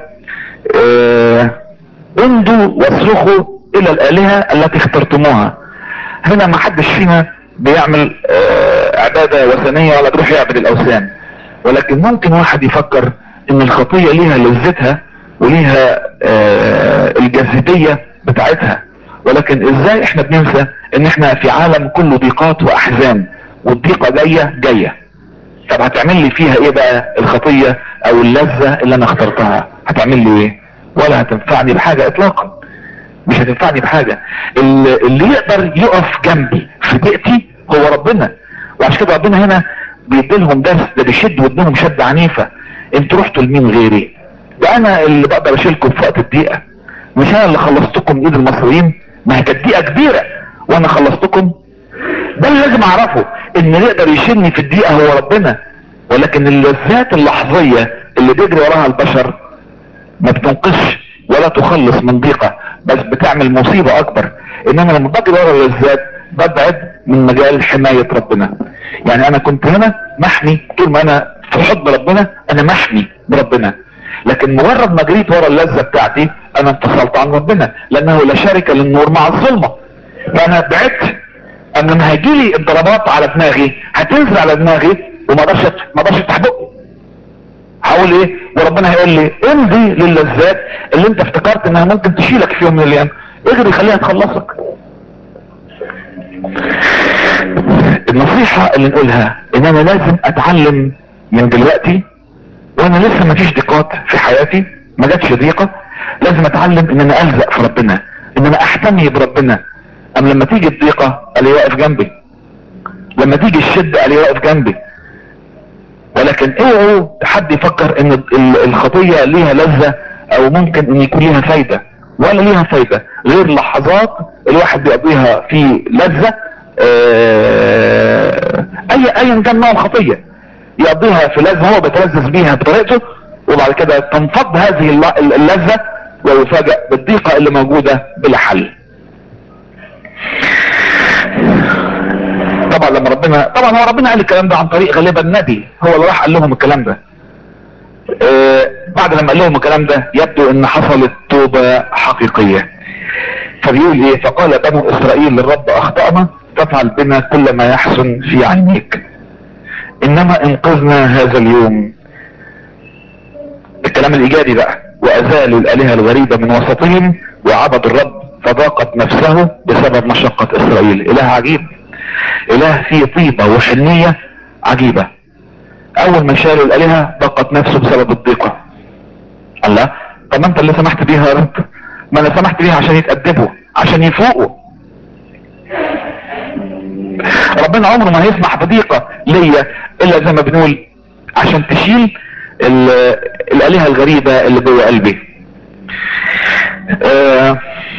اه امضوا واصرخوا الى الالهة التي اخترتموها هنا ما حدش فينا بيعمل اه عبادة وثنية ولا بيروح يعبد الاوثان ولكن ممكن واحد يفكر ان الخطية ليها لذتها وليها اه الجاذبية بتاعتها ولكن ازاي احنا بننسى ان احنا في عالم كله ضيقات واحزان والضيقة جاية جاية طب هتعمل لي فيها ايه بقى الخطية او اللذة اللي انا اخترتها هتعمل لي ايه ولا هتنفعني بحاجة اطلاقا مش هتنفعني بحاجة اللي, اللي يقدر يقف جنبي في ضيقتي هو ربنا وعشان كده ربنا هنا بيديلهم درس ده بيشد ودنهم شد عنيفة انتوا رحتوا لمين غيري ده انا اللي بقدر اشيلكم في وقت الضيقة مش انا اللي خلصتكم من ايد المصريين ما هي كانت ضيقة كبيرة وانا خلصتكم ده اللي لازم اعرفه ان اللي يقدر يشيلني في الدقيقة هو ربنا ولكن اللذات اللحظية اللي بيجري وراها البشر ما بتنقصش ولا تخلص من ضيقة بس بتعمل مصيبة اكبر انما لما بجري ورا اللذات ببعد من مجال حماية ربنا يعني انا كنت هنا محمي طول ما انا في حضن ربنا انا محمي بربنا لكن مجرد ما جريت ورا اللذة بتاعتي انا انفصلت عن ربنا لانه لا شركة للنور مع الظلمة فانا بعدت اما لما هيجيلي الضربات على دماغي هتنزل على دماغي وما اقدرش ما اقدرش افتح بقي هقول ايه وربنا هيقول لي امضي للذات اللي انت افتكرت انها ممكن تشيلك في يوم من الايام اجري خليها تخلصك النصيحة اللي نقولها ان انا لازم اتعلم من دلوقتي وانا لسه ما فيش ضيقات في حياتي ما جاتش ضيقة لازم اتعلم ان انا الزق في ربنا ان انا احتمي بربنا ام لما تيجي الضيقة قال واقف جنبي لما تيجي الشدة قال واقف جنبي ولكن اوعوا حد يفكر ان الخطية ليها لذة او ممكن ان يكون ليها فايدة ولا ليها فايدة غير لحظات الواحد بيقضيها في لذة اه اي ايا كان نوع الخطية يقضيها في لذة هو بيتلذذ بيها بطريقته وبعد كده تنفض هذه اللذة ويفاجأ بالضيقة اللي موجودة بلا حل طبعا لما ربنا طبعا هو ربنا قال الكلام ده عن طريق غالبا النبي هو اللي راح قال لهم الكلام ده آه بعد لما قال لهم الكلام ده يبدو ان حصلت توبة حقيقية فبيقول ايه فقال بنو اسرائيل للرب اخطأنا تفعل بنا كل ما يحسن في عينيك انما انقذنا هذا اليوم الكلام الايجابي بقى وازالوا الالهة الغريبة من وسطهم وعبدوا الرب فضاقت نفسه بسبب مشقة اسرائيل اله عجيب اله فيه طيبة وحنية عجيبة اول ما شالوا الالهة ضاقت نفسه بسبب الضيقة الله طب ما انت اللي سمحت بيها يا رب ما انا سمحت بيها عشان يتأدبوا عشان يفوقوا ربنا عمره ما هيسمح بضيقة ليا الا زي ما بنقول عشان تشيل الالهة الغريبة اللي جوه قلبي آه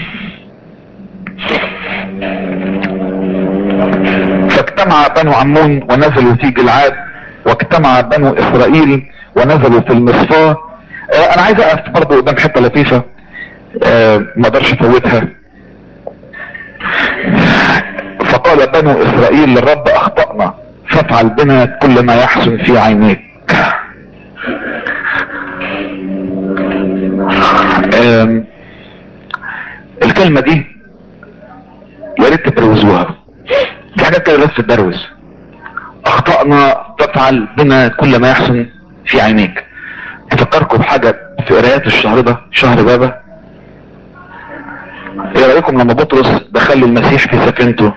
فاجتمع بنو عمون ونزلوا في جلعاد واجتمع بنو اسرائيل ونزلوا في المصفاة آه انا عايز اقف برضه قدام حته لطيفه آه ما اقدرش افوتها فقال بنو اسرائيل للرب اخطأنا فافعل بنا كل ما يحسن في عينيك الكلمة دي يا ريت تبروزوها في حاجات كده بس تدروز اخطأنا تفعل بنا كل ما يحسن في عينيك تفكركم بحاجة في قرايات الشهر ده شهر بابا ايه رأيكم لما بطرس دخل المسيح في سفينته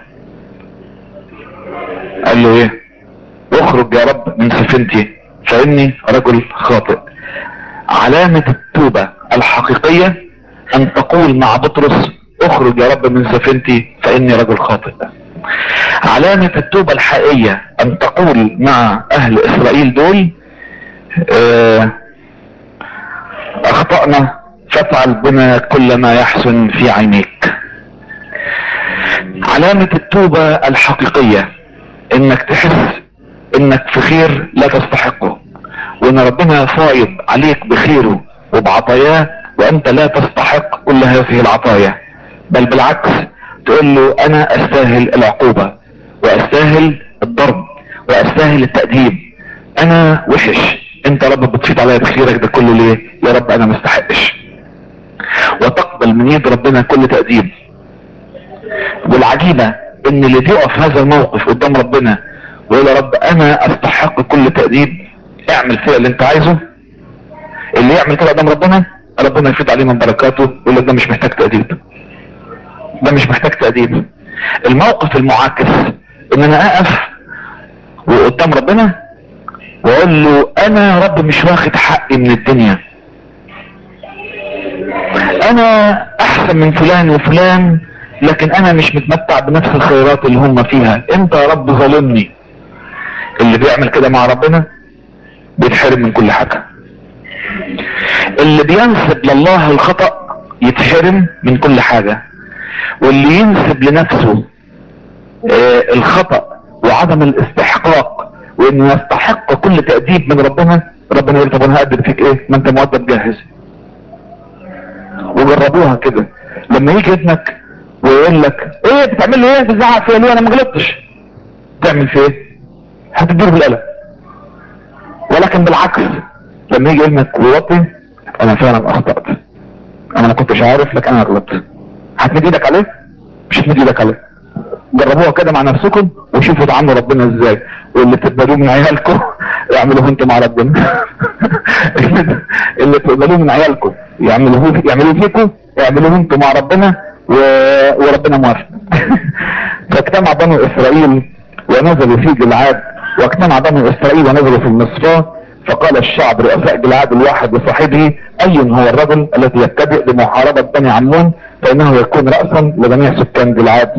قال له ايه اخرج يا رب من سفينتي فاني رجل خاطئ علامة التوبة الحقيقية ان تقول مع بطرس اخرج يا رب من سفينتي فاني رجل خاطئ علامة التوبة الحقيقية ان تقول مع اهل اسرائيل دول اه اخطأنا فافعل بنا كل ما يحسن في عينيك علامة التوبة الحقيقية انك تحس انك في خير لا تستحقه وان ربنا فايض عليك بخيره وبعطاياه وانت لا تستحق كل هذه العطايا بل بالعكس تقول له انا استاهل العقوبة واستاهل الضرب واستاهل التأديب انا وحش انت يا رب بتفيض عليا بخيرك ده كله ليه يا رب انا مستحقش وتقبل من يد ربنا كل تأديب والعجيبة ان اللي بيقف هذا الموقف قدام ربنا ويقول يا رب انا استحق كل تأديب اعمل فيها اللي انت عايزه اللي يعمل كده قدام ربنا ربنا يفيض عليه من بركاته يقول لك ده مش محتاج تأديب ده مش محتاج تأديب الموقف المعاكس ان انا اقف وقدام ربنا واقول له انا يا رب مش واخد حقي من الدنيا انا احسن من فلان وفلان لكن انا مش متمتع بنفس الخيرات اللي هم فيها انت يا رب ظالمني اللي بيعمل كده مع ربنا بيتحرم من كل حاجة اللي بينسب لله الخطأ يتحرم من كل حاجة واللي ينسب لنفسه آه الخطأ وعدم الاستحقاق وانه يستحق كل تأديب من ربنا ربنا يقول طب انا هقدم فيك ايه ما انت مؤدب جاهز وجربوها كده لما يجي ابنك ويقول لك ايه بتعمل لي ايه بتزعق فيا ليه انا ما غلطتش تعمل فيه ايه هتدير بالقلم ولكن بالعكس لما يجي ابنك ويوطي انا فعلا اخطأت انا ما كنتش عارف لكن انا غلطت هتمد ايدك عليه مش هتمد ايدك عليه جربوها كده مع نفسكم وشوفوا تعاملوا ربنا ازاي واللي تقبلوه من عيالكم اعملوه انتوا مع ربنا اللي تقبلوه من عيالكم يعملوه يعملوه فيكم اعملوه انتوا مع ربنا و... وربنا موافق فاجتمع بنو اسرائيل ونزلوا في جلعاد واجتمع بنو اسرائيل ونزلوا في المصفاة فقال الشعب رؤساء جلعاد الواحد لصاحبه اي هو الرجل الذي يبتدئ بمحاربة بني عمون فانه يكون رأسا لجميع سكان جلعاد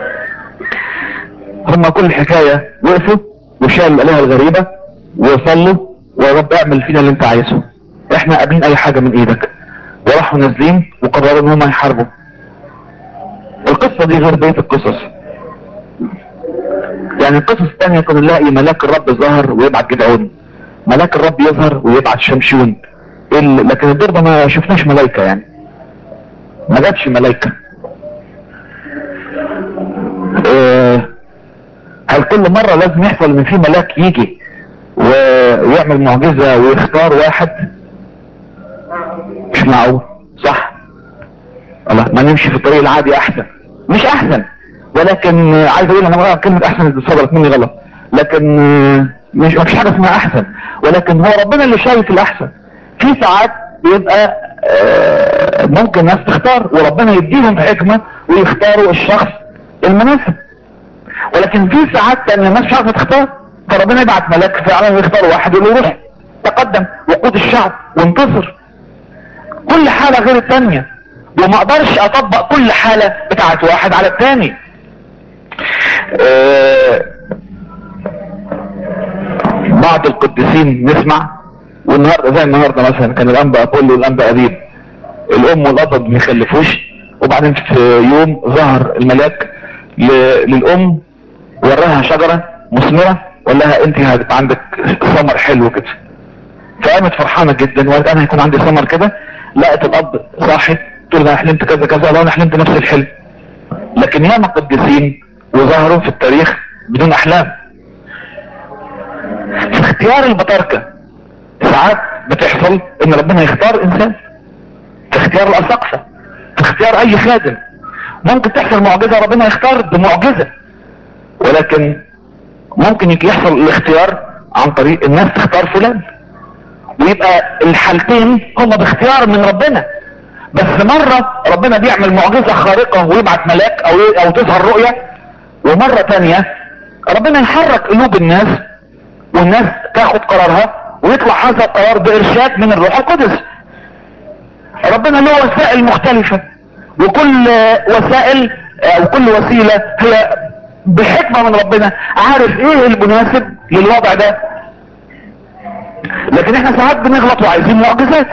هم كل حكاية وقفوا وشالوا الالهة الغريبة وصلوا ورب اعمل فينا اللي انت عايزه احنا قابلين اي حاجة من ايدك وراحوا نازلين وقرروا ان هم يحاربوا القصة دي غير بيت القصص يعني القصص الثانية كنا نلاقي ملاك الرب ظهر ويبعت جدعون ملاك الرب يظهر ويبعت شمشون ال... لكن الدور ده ما شفناش ملايكة يعني ما جاتش ملايكة اه... هل كل مرة لازم يحصل ان في ملاك يجي ويعمل معجزة ويختار واحد مش معقول صح الله ما نمشي في الطريق العادي احسن مش احسن ولكن عايز اقول انا كلمة احسن اللي صدرت مني غلط لكن مش مفيش حاجة اسمها احسن ولكن هو ربنا اللي شايف الاحسن في ساعات بيبقى آه، ممكن ناس تختار وربنا يديهم حكمة ويختاروا الشخص المناسب ولكن في ساعات تانية الناس مش عارفة تختار فربنا يبعت ملاك فعلا ويختار واحد يقول له روح تقدم وقود الشعب وانتصر كل حالة غير التانية وما اقدرش اطبق كل حالة بتاعت واحد على التاني آه، بعض القديسين نسمع والنهارده زي النهارده مثلا كان الانبا ابولو والانبا ابيب الام والاب ما بيخلفوش وبعدين في يوم ظهر الملاك ل- للام وراها شجره مثمره وقال لها انت هتبقى عندك ثمر حلو كده فقامت فرحانه جدا وقالت انا هيكون عندي ثمر كده لقت الاب صاحي تقول لها حلمت كذا كذا لا انا حلمت نفس الحلم لكن ياما قديسين وظهروا في التاريخ بدون احلام في اختيار البطاركة ساعات بتحصل ان ربنا يختار انسان في اختيار الاساقفة في اختيار اي خادم ممكن تحصل معجزة ربنا يختار بمعجزة ولكن ممكن يجي يحصل الاختيار عن طريق الناس تختار فلان ويبقى الحالتين هما باختيار من ربنا بس مرة ربنا بيعمل معجزة خارقة ويبعت ملاك او او تظهر رؤية ومرة تانية ربنا يحرك قلوب الناس والناس تاخد قرارها ويطلع هذا القرار بارشاد من الروح القدس ربنا له وسائل مختلفة وكل وسائل او كل وسيلة هي بحكمة من ربنا عارف ايه المناسب للوضع ده لكن احنا ساعات بنغلط وعايزين معجزات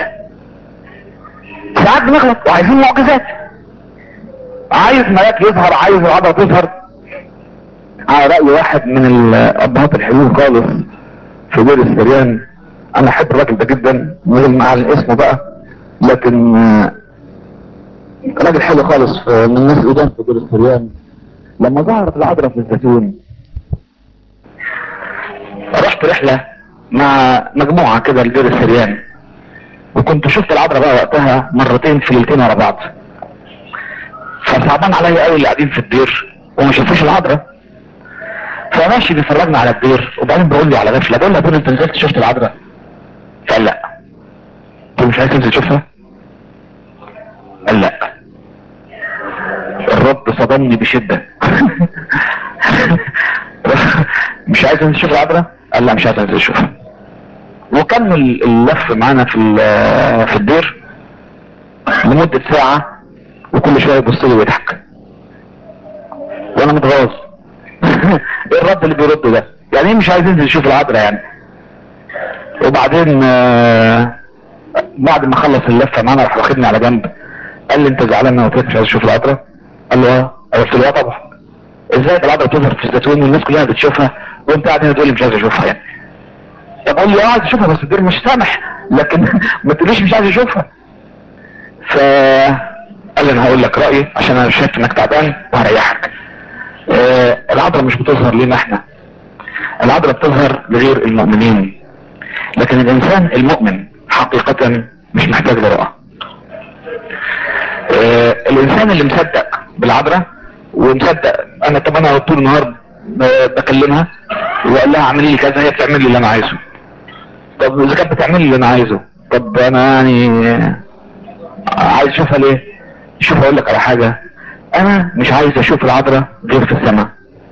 ساعات بنغلط وعايزين معجزات عايز ملاك يظهر عايز العضلة تظهر على رأي واحد من الأبهات الحلوين خالص في دير السريان أنا أحب الراجل ده جدا من مع اسمه بقى لكن آه، راجل حلو خالص في- من الناس القدام في دير السريان لما ظهرت العذراء في الزيتون رحت رحلة مع مجموعة كده لدير السريان وكنت شفت العذراء بقى وقتها مرتين في ليلتين ورا بعض فصعبان عليا قوي اللي قاعدين في الدير وما شافوش العذراء فماشي بيفرجنا على الدير وبعدين بيقول لي على غفله بقول له يا ابني انت نزلت شفت العذراء قال لا قلت له مش عايز تنزل تشوفها قال لا الرب صدمني بشده مش عايز تنزل تشوف العذراء قال لا مش عايز تنزل تشوفها وكمل اللف معانا في ال- في الدير لمده ساعه وكل شويه يبص لي ويضحك وانا متغاظ ايه الرد اللي بيرده ده يعني ايه مش عايز ينزل يشوف العذراء يعني وبعدين آه، بعد ما خلص اللفه معانا راح واخدني على جنب قال لي انت زعلان انا قلت لك مش عايز اشوف العذراء قال له اه قلت له اه طبعا ازاي العذراء تظهر في الزيتون والناس كلها بتشوفها وانت قاعد هنا تقول لي مش عايز اشوفها يعني طب قول لي اه عايز اشوفها بس الدير مش سامح لكن ما تقوليش مش عايز اشوفها ف قال لي انا هقول لك رايي عشان انا شايف انك تعبان وهريحك آه، العذراء مش بتظهر لنا احنا العذراء بتظهر لغير المؤمنين لكن الانسان المؤمن حقيقة مش محتاج لرؤى آه، الانسان اللي مصدق بالعذراء ومصدق انا طب انا طول النهار ب- بكلمها وقال لها اعملي لي كذا هي بتعمل لي اللي انا عايزه طب اذا كانت بتعمل لي اللي انا عايزه طب انا يعني عايز اشوفها ليه شوف اقول لك على حاجة انا مش عايز اشوف العذراء غير في السماء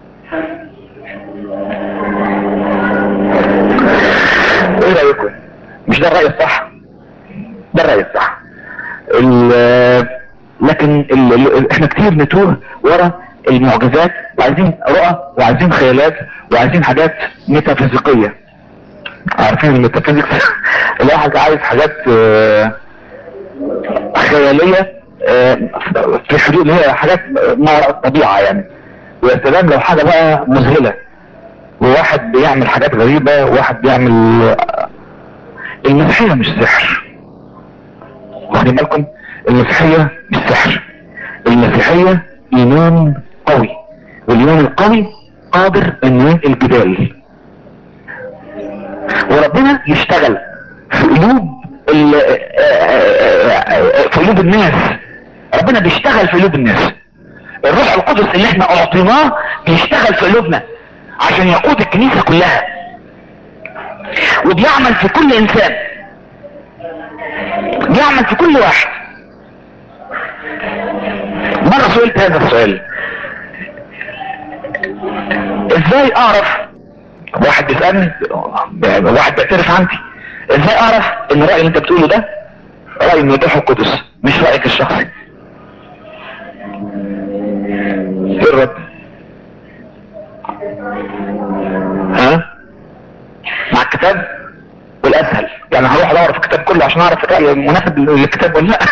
ايه رايكم مش ده الراي الصح ده الراي الصح ال- لكن ال ال احنا كتير نتوه ورا المعجزات وعايزين رؤى وعايزين خيالات وعايزين حاجات ميتافيزيقيه عارفين الميتافيزيكس الواحد عايز حاجات آه، خياليه آه، في حدود هي حاجات ما وراء الطبيعه يعني ويا سلام لو حاجه بقى مذهله وواحد بيعمل حاجات غريبة وواحد بيعمل المسيحية مش سحر واخدين بالكم المسيحية مش سحر المسيحية ايمان قوي والايمان القوي قادر انه ينقل جبال وربنا يشتغل في قلوب ال- في قلوب الناس ربنا بيشتغل في قلوب الناس الروح القدس اللي احنا اعطيناه بيشتغل في قلوبنا عشان يقود الكنيسة كلها وبيعمل في كل انسان يعمل في كل واحد مرة سئلت هذا السؤال ازاي اعرف واحد بيسألني واحد بيعترف عندي ازاي اعرف ان الرأي اللي انت بتقوله ده رأي من الروح القدس مش رأيك الشخصي ايه الرد ها مع الكتاب والاسهل يعني هروح ادور في الكتاب كله عشان اعرف الرأي المناسب للكتاب ولا لا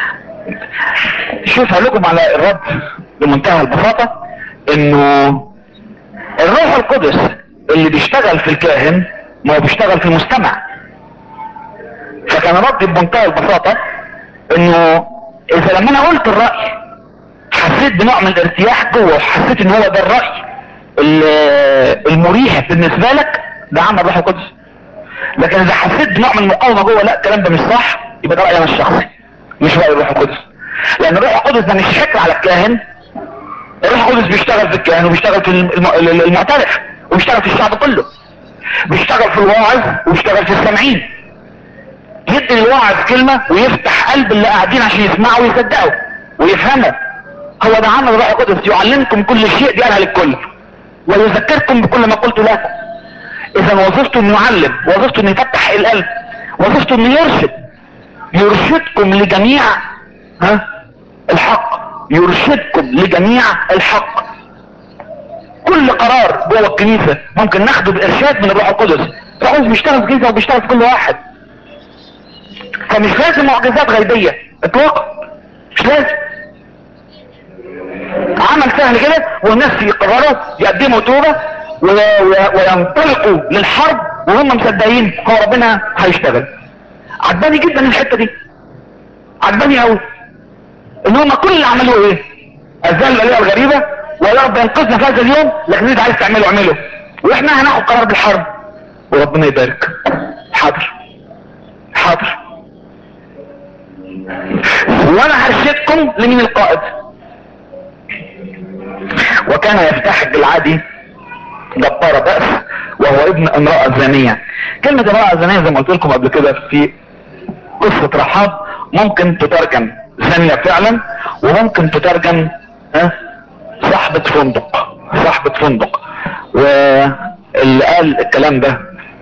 شوف هقول لكم على الرد بمنتهى البساطة انه الروح القدس اللي بيشتغل في الكاهن ما هو بيشتغل في المستمع فكان ردي بمنتهى البساطة انه اذا لما انا قلت الرأي حسيت بنوع من الارتياح جوه وحسيت ان هو ده الرأي ال- المريح بالنسبة لك ده عمل الروح القدس لكن اذا حسيت بنوع من المقاومة جوه لا الكلام ده مش صح يبقى ده رأيي انا الشخصي مش رأي الروح القدس لان الروح القدس ده مش حكر على الكاهن الروح القدس بيشتغل في الكاهن وبيشتغل في الم- المعترف وبيشتغل في الشعب كله بيشتغل في الواعظ وبيشتغل في السامعين يدي الواعظ كلمة ويفتح قلب اللي قاعدين عشان يسمعوا ويصدقوا ويفهموا هو ده عمل الروح القدس يعلمكم كل شيء بيقالها للكل ويذكركم بكل ما قلت لكم اذا وظيفته انه يعلم وظيفته انه يفتح القلب وظيفته انه يرشد يرشدكم لجميع ها الحق يرشدكم لجميع الحق كل قرار جوه الكنيسة ممكن ناخده بارشاد من الروح القدس الروح القدس بيشتغل في الكنيسة وبيشتغل في كل واحد فمش لازم معجزات غيبية اطلاقا مش لازم عمل سهل كده والناس يقرروا يقدموا توبة و- و- وينطلقوا للحرب وهم مصدقين هو ربنا هيشتغل عجباني جدا الحتة دي عجباني قوي ان هم كل اللي عملوه ايه الذله اللي هي الغريبة ويا رب ينقذنا في هذا اليوم لكن انت عايز تعمله اعمله واحنا هناخد قرار بالحرب وربنا يبارك حاضر حاضر وانا هرشدكم لمين القائد وكان يفتح الجلعادي جبار بأس وهو ابن امرأة زانية كلمة امرأة زانية زي ما قلت لكم قبل كده في قصة رحاب ممكن تترجم زانية فعلا وممكن تترجم ها صاحبة فندق صاحبة فندق واللي قال الكلام ده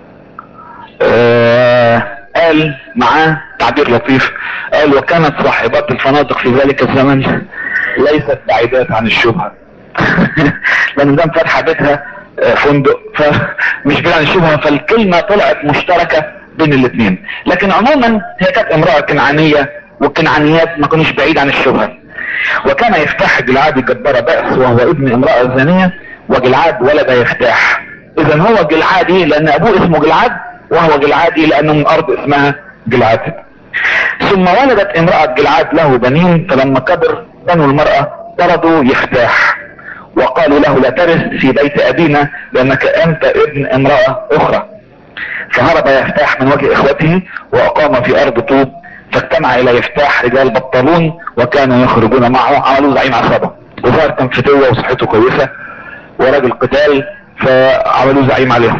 آه قال معاه تعبير لطيف قال وكانت صاحبات الفنادق في ذلك الزمن ليست بعيدات عن الشبهة لان دام فاتحة بيتها آه، فندق فمش بعيد عن الشبهة فالكلمة طلعت مشتركة بين الاثنين لكن عموما هي كانت امرأة كنعانية والكنعانيات ما كانوش بعيد عن الشبهة وكان يفتح جلعاد جبار بأس وهو ابن امرأة زانية وجلعاد ولد يفتح اذا هو جلعادي لان ابوه اسمه جلعاد وهو جلعادي لانه من ارض اسمها جلعاد ثم ولدت امرأة جلعاد له بنين فلما كبر بنو المرأة طردوا يفتاح وقالوا له لا ترث في بيت ابينا لانك انت ابن امرأة اخرى فهرب يفتاح من وجه اخوته واقام في ارض طوب فاجتمع الى يفتاح رجال بطلون وكانوا يخرجون معه عملوا زعيم عصابة وظهر كان فتوة وصحته كويسة وراجل قتال فعملوا زعيم عليهم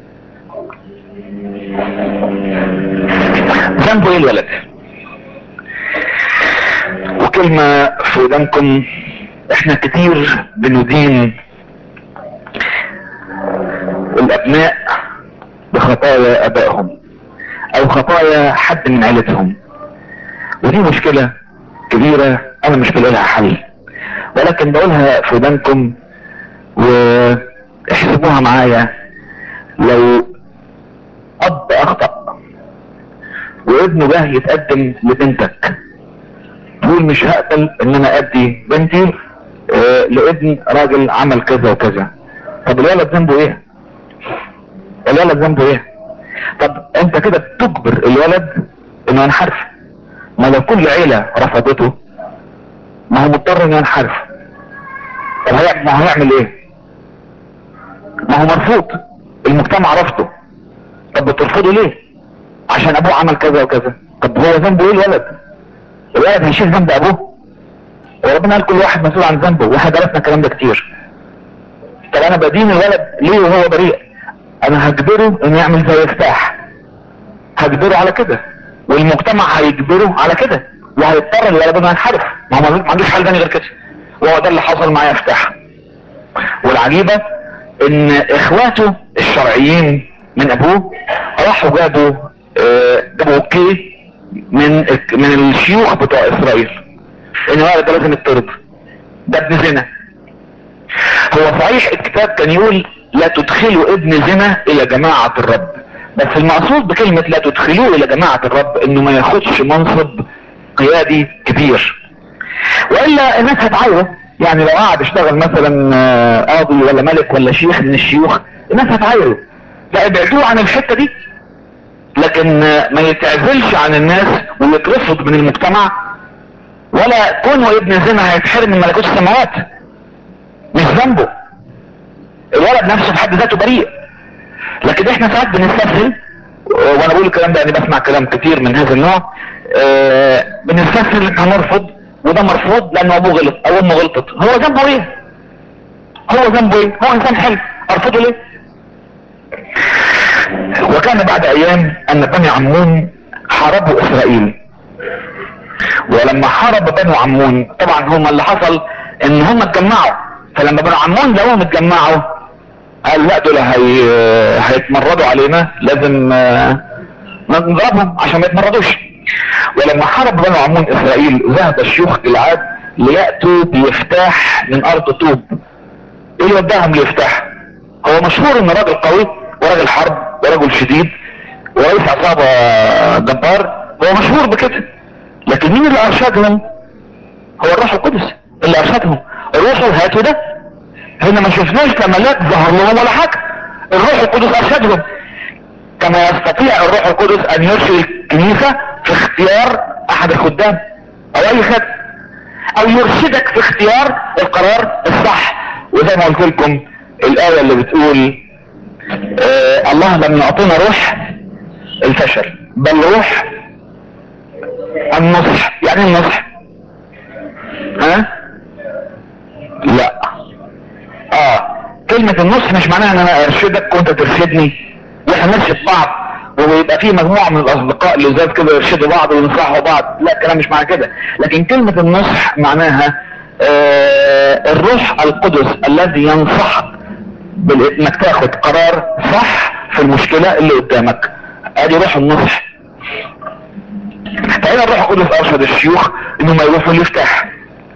ذنبه ايه الولد وكلمة في ودانكم احنا كتير بندين الابناء بخطايا ابائهم او خطايا حد من عيلتهم ودي مشكلة كبيرة انا مش بلاقي لها حل ولكن بقولها في ودانكم واحسبوها معايا لو اب اخطأ وابنه جه يتقدم لبنتك تقول مش هقبل ان انا ادي بنتي آه لابن راجل عمل كذا وكذا طب الولد ذنبه ايه الولد ذنبه ايه طب انت كده بتجبر الولد انه ينحرف ما لو كل عيلة رفضته ما هو مضطر انه ينحرف طب هيعمل ما هو هيعمل ايه ما هو مرفوض المجتمع رفضه طب بترفضه ليه عشان ابوه عمل كذا وكذا طب هو ذنبه ايه الولد الولد هيشيل ذنب ابوه وربنا قال كل واحد مسؤول عن ذنبه واحنا درسنا الكلام ده كتير طب انا بدين الولد ليه وهو بريء انا هجبره انه يعمل زي يفتاح هجبره على كده والمجتمع هيجبره على كده وهيضطر الولد انه ينحرف ما هو ما عندوش حل تاني غير كده وهو ده اللي حصل مع يفتح والعجيبة ان اخواته الشرعيين من ابوه راحوا جابوا آه، جابوا اوكي من من الشيوخ بتوع اسرائيل ان الولد ده لازم يطرد ده ابن زنا هو صحيح الكتاب كان يقول لا تدخلوا ابن زنا الى جماعة الرب بس المقصود بكلمة لا تدخلوه الى جماعة الرب انه ما ياخدش منصب قيادي كبير والا الناس هتعايره يعني لو قعد يشتغل مثلا آه، قاضي ولا ملك ولا شيخ من الشيوخ الناس هتعايره لا ابعدوه عن الحتة دي لكن آه، ما يتعزلش عن الناس ويترفض من المجتمع ولا كونه ابن زنا هيتحرم من ملكوت السماوات مش ذنبه الولد نفسه في حد ذاته بريء لكن احنا ساعات بنستسهل وانا بقول الكلام ده يعني بسمع كلام كتير من هذا النوع آه، بنستسهل ان هنرفض وده مرفوض لان ابوه غلط او امه غلطت هو ذنبه ايه هو ذنبه ايه هو انسان حلو ارفضه ليه وكان بعد ايام ان بني عمون حاربوا اسرائيل ولما حارب بنو عمون طبعا هم اللي حصل ان هم اتجمعوا فلما بنو عمون لقوهم اتجمعوا قال لا دول هي... هيتمردوا علينا لازم آه، نضربهم عشان ما يتمردوش ولما حارب بنو عمون اسرائيل ذهب الشيوخ جلعاد ليأتوا بيفتاح من ارض طوب ايه اللي وداهم ليفتاح هو مشهور ان راجل قوي وراجل حرب ورجل شديد ورئيس عصابة جبار هو مشهور بكده لكن مين اللي ارشدهم هو الروح القدس اللي ارشدهم روحوا هاتوا ده هنا ما شفناش لا ملاك ظهر لهم ولا حاجه الروح القدس ارشدهم كما يستطيع الروح القدس ان يرشد الكنيسة في اختيار احد الخدام او اي خدم او يرشدك في اختيار القرار الصح وزي ما قلت لكم الاية اللي بتقول آه الله لم يعطينا روح الفشل بل روح النصح يعني إيه النصح ها لا اه كلمة النصح مش معناها ان انا ارشدك وانت ترشدني واحنا نرشد بعض ويبقى في مجموعة من الاصدقاء اللي زي كده يرشدوا بعض وينصحوا بعض لا الكلام مش معنى كده لكن كلمة النصح معناها آه الروح القدس الذي ينصحك بال- انك تاخد قرار صح في المشكلة اللي قدامك ادي روح النصح فهنا الروح القدس ارشد الشيوخ انهم يروحوا ليفتح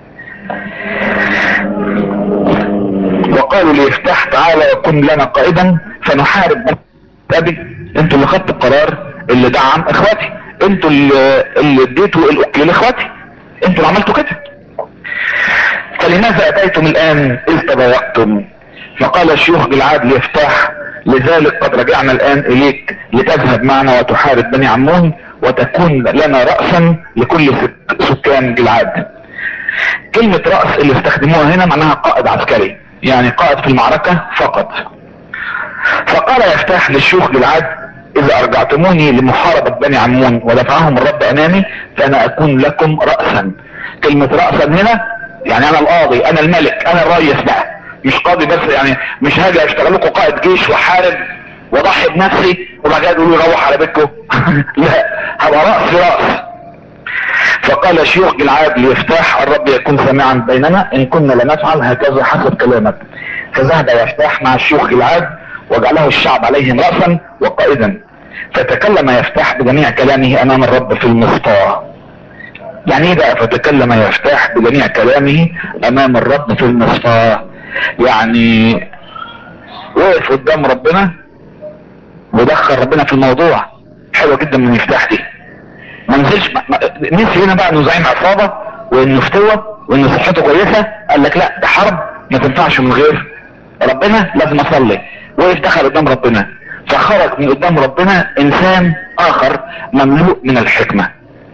وقالوا ليفتح تعالى وكن لنا قائدا فنحارب ابي انتوا اللي خدتوا القرار اللي دعم اخواتي انتوا اللي اللي اديتوا الاكل لاخواتي انتوا اللي عملتوا كده فلماذا اتيتم الان اذ تضايقتم فقال الشيوخ جلعاد ليفتح لذلك قد رجعنا الان اليك لتذهب معنا وتحارب بني عمون وتكون لنا رأسا لكل سك- سكان جلعاد كلمة رأس اللي استخدموها هنا معناها قائد عسكري يعني قائد في المعركة فقط فقال يفتح للشيوخ جلعاد اذا ارجعتموني لمحاربة بني عمون ودفعهم الرب امامي فانا اكون لكم رأسا كلمة رأسا هنا يعني انا القاضي انا الملك انا الرئيس بقى مش قاضي بس يعني مش هاجي اشتغل لكم قائد جيش واحارب واضحي بنفسي وبعد كده تقولوا لي روح على بيتكم لا هبقى رأس رأس فقال شيوخ جلعاد ليفتح الرب يكون سامعا بيننا ان كنا لنفعل هكذا حسب كلامك فذهب يفتح مع الشيوخ جلعاد وجعله الشعب عليهم رأسا وقائدا فتكلم يفتح بجميع كلامه امام الرب في المسطاه يعني ايه بقى فتكلم يفتح بجميع كلامه امام الرب في المسطاه يعني وقف قدام ربنا ودخل ربنا في الموضوع حلوه جدا من يفتح دي ما نزلش ما- ما- نسي هنا بقى انه زعيم عصابه وانه فتوه وانه صحته كويسه قال لك لا ده حرب ما تنفعش من غير ربنا لازم اصلي وقف دخل قدام ربنا فخرج من قدام ربنا انسان اخر مملوء من الحكمه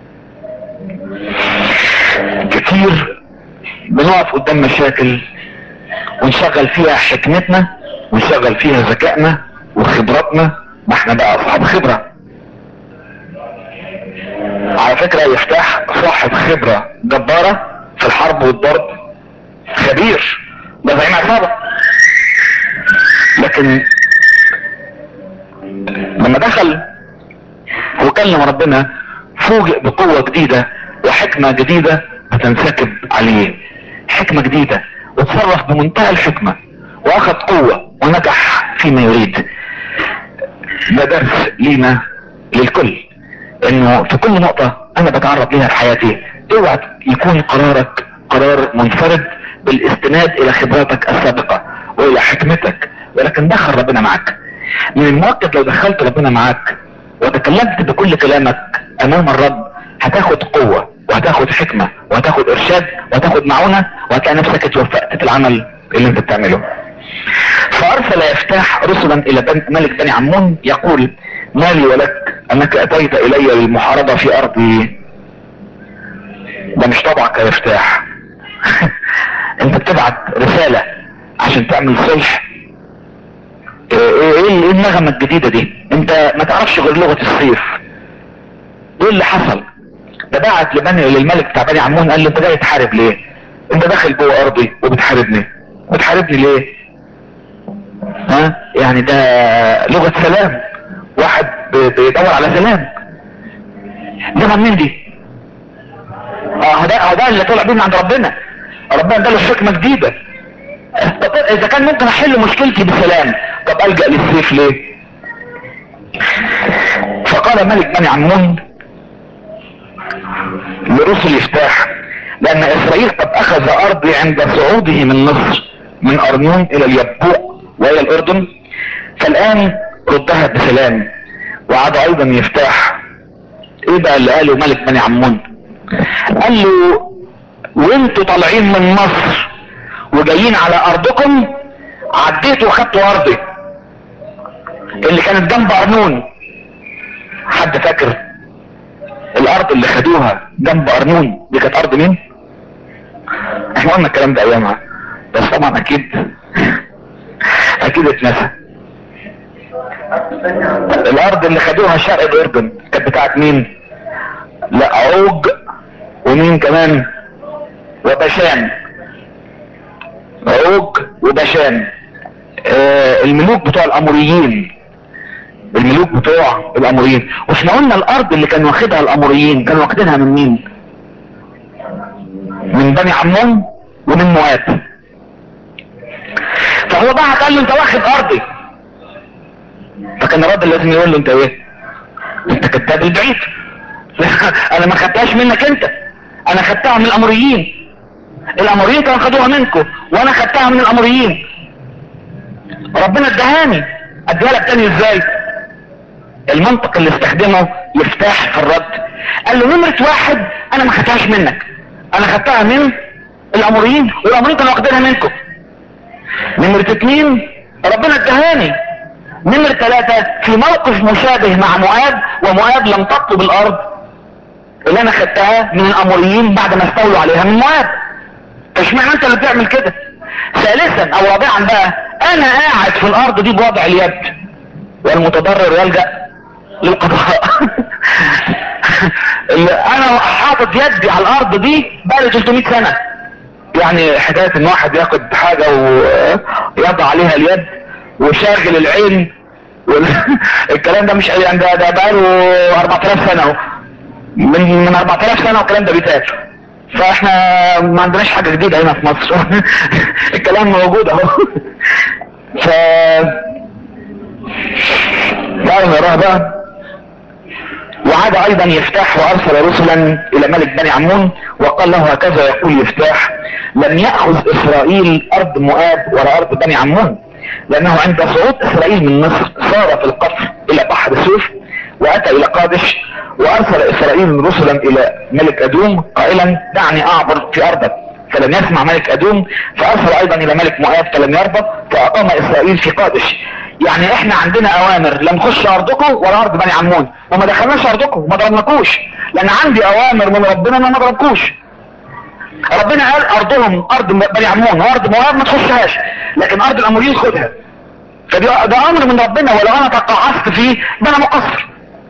كتير بنقف قدام مشاكل ونشغل فيها حكمتنا ونشغل فيها ذكائنا وخبراتنا ما احنا بقى اصحاب خبره على فكرة يفتح صاحب خبرة جبارة في الحرب والضرب خبير ده زعيم عصابة لكن لما دخل وكلم ربنا فوجئ بقوة جديدة وحكمة جديدة بتنسكب عليه حكمة جديدة وتصرف بمنتهى الحكمة واخد قوة ونجح فيما يريد ده درس لينا للكل انه في كل نقطة انا بتعرض ليها في حياتي اوعى يكون قرارك قرار منفرد بالاستناد الى خبراتك السابقة والى حكمتك ولكن دخل ربنا معك من المؤكد لو دخلت ربنا معك وتكلمت بكل كلامك امام الرب هتاخد قوة وهتاخد حكمة وهتاخد ارشاد وهتاخد معونة وهتلاقي نفسك اتوفقت في العمل اللي انت بتعمله فارسل يفتح رسلا الى بن ملك بني عمون يقول ما لي ولك انك اتيت الي للمحاربة في ارضي ده مش طبعك يا يفتح انت بتبعت رسالة عشان تعمل صلح ايه ايه النغمة الجديدة دي انت ما تعرفش غير لغة السيف ايه اللي حصل ده بعت لبني للملك بتاع بني عمون قال له انت جاي تحارب ليه انت داخل جوه ارضي وبتحاربني بتحاربني ليه ها يعني ده لغة سلام واحد بيدور على سلام ده مين دي اه ده ده اللي طلع بيه من عند ربنا ربنا اداله حكمة جديدة اذا كان ممكن احل مشكلتي بسلام طب الجأ للسيف ليه فقال ملك بني عمون لرسل يفتاح لان اسرائيل قد اخذ ارضي عند صعوده من مصر من ارنون الى اليبوق والى الاردن فالان ردها بسلام وعاد ايضا يفتاح ايه بقى اللي قاله ملك بني عمون قال له وانتوا طالعين من مصر وجايين على ارضكم عديتوا وخدتوا ارضي اللي كانت جنب ارنون حد فاكر الارض اللي خدوها جنب ارنون دي كانت ارض مين احنا قلنا الكلام ده ايامها بس طبعا اكيد اكيد اتنسى الارض اللي خدوها شرق الاردن كانت بتاعت مين لا عوج ومين كمان وبشان عوج وبشان آه الملوك بتوع الاموريين الملوك بتوع الاموريين واحنا قلنا الارض اللي كانوا واخدها الاموريين كانوا واخدينها من مين من بني عمون ومن مواب فهو بقى قال له انت واخد ارضي فكان الرد لازم يقول له انت ايه انت كذاب البعيد انا ما خدتهاش منك انت انا خدتها من الاموريين الاموريين كانوا خدوها منكم وانا خدتها من الاموريين ربنا ادهاني اديها لك تاني ازاي المنطق اللي استخدمه يفتح في الرد قال له نمرة واحد انا ما خدتهاش منك انا خدتها من الاموريين والاموريين كانوا واخدينها منكم نمرة اتنين ربنا ادهاني نمرة ثلاثة في موقف مشابه مع مؤاب ومؤاب لم تطلب الارض اللي انا خدتها من الاموريين بعد ما استولوا عليها من مؤاب اشمعنى انت اللي بتعمل كده ثالثا او رابعا بقى انا قاعد في الارض دي بوضع اليد والمتضرر يلجأ للقضاء اللي انا حاطط يدي على الارض دي بقالي 300 سنة يعني حكاية ان واحد ياخد حاجة ويضع عليها اليد وشاغل العين الكلام ده مش يعني ده, ده بقاله 4000 سنة اهو من من 4000 سنة والكلام ده بيتقال فاحنا ما عندناش حاجة جديدة هنا في مصر الكلام موجود اهو ف تعالوا نقراها بقى وعاد ايضا يفتح وارسل رسلا الى ملك بني عمون وقال له هكذا يقول يفتح لم يأخذ اسرائيل ارض مؤاب ولا ارض بني عمون لانه عند صعود اسرائيل من مصر صار في القفر الى بحر سوف واتى الى قادش وارسل اسرائيل رسلا الى ملك ادوم قائلا دعني اعبر في ارضك فلم يسمع ملك ادوم فارسل ايضا الى ملك مؤاب فلم يرضى فاقام اسرائيل في قادش يعني احنا عندنا اوامر لا نخش ارضكم ولا ارض بني عمون وما دخلناش ارضكم وما ضربناكوش لان عندي اوامر من ربنا ان ما اضربكوش ربنا قال ارضهم ارض بني عمون وارض مواب ما تخشهاش لكن ارض الاموريين خدها فدي ده امر من ربنا ولو انا تقاعست فيه ده انا مقصر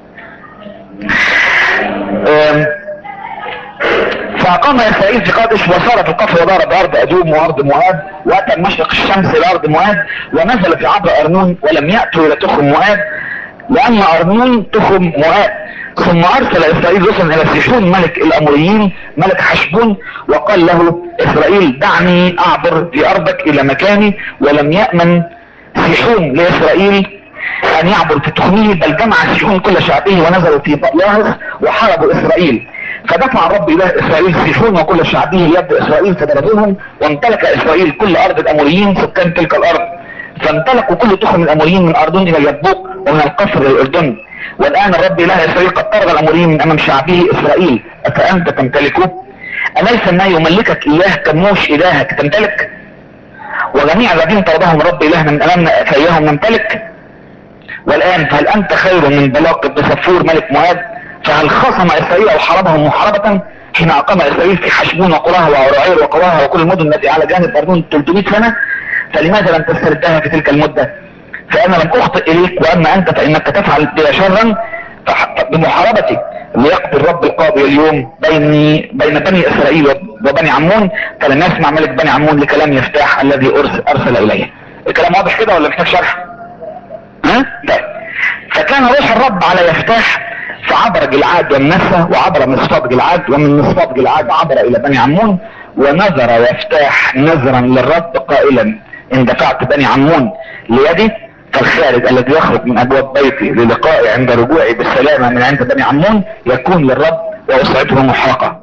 فأقام إسرائيل في قادش وصار في القفر وضرب أرض أدوم وأرض مواب وأتى مشرق الشمس إلى أرض مواب ونزل في عبر أرنون ولم يأتوا إلى تخم مواب لأن أرنون تخم مواب ثم ارسل اسرائيل رسلا الى سيحون ملك الاموريين ملك حشبون وقال له اسرائيل دعني اعبر في ارضك الى مكاني ولم يأمن سيحون لاسرائيل ان يعبر في تخميه بل جمع سيحون كل شعبه ونزلوا في لاهص وحاربوا اسرائيل فدفع الرب اله اسرائيل سيحون وكل شعبه ليد اسرائيل فضربوهم وامتلك اسرائيل كل ارض الاموريين سكان تلك الارض فامتلكوا كل تخم الاموريين من اردن الى اليبوق ومن القصر الى الاردن والان الرب اله اسرائيل قد طرد الاموريين من امام شعبه اسرائيل افانت تمتلكه اليس ما يملكك اياه كموش الهك تمتلك وجميع الذين طردهم الرب الهنا من امامنا فاياهم نمتلك والان فهل انت خير من بلاق بن صفور ملك مواب فهل خصم اسرائيل او حاربهم محاربة حين اقام اسرائيل في حشبون وقراها وعرعير وقراها وكل المدن التي على جانب اردن 300 سنة فلماذا لم تستردها في تلك المدة فانا لم اخطئ اليك واما انت فانك تفعل بها شرا بمحاربتي ليقضي الرب القاضي اليوم بيني بين بني اسرائيل وبني عمون فلم يسمع ملك بني عمون لكلام يفتاح الذي ارسل, أرسل اليه الكلام واضح كده ولا محتاج شرح ها طيب فكان روح الرب على يفتاح فعبر جلعاد والنسى وعبر مصفات جلعاد ومن مصفات جلعاد عبر الى بني عمون ونظر يفتاح نظرا للرب قائلا ان دفعت بني عمون ليدي فالخارج الذي يخرج من ابواب بيتي للقائي عند رجوعي بالسلامة من عند بني عمون يكون للرب واصعده محرقة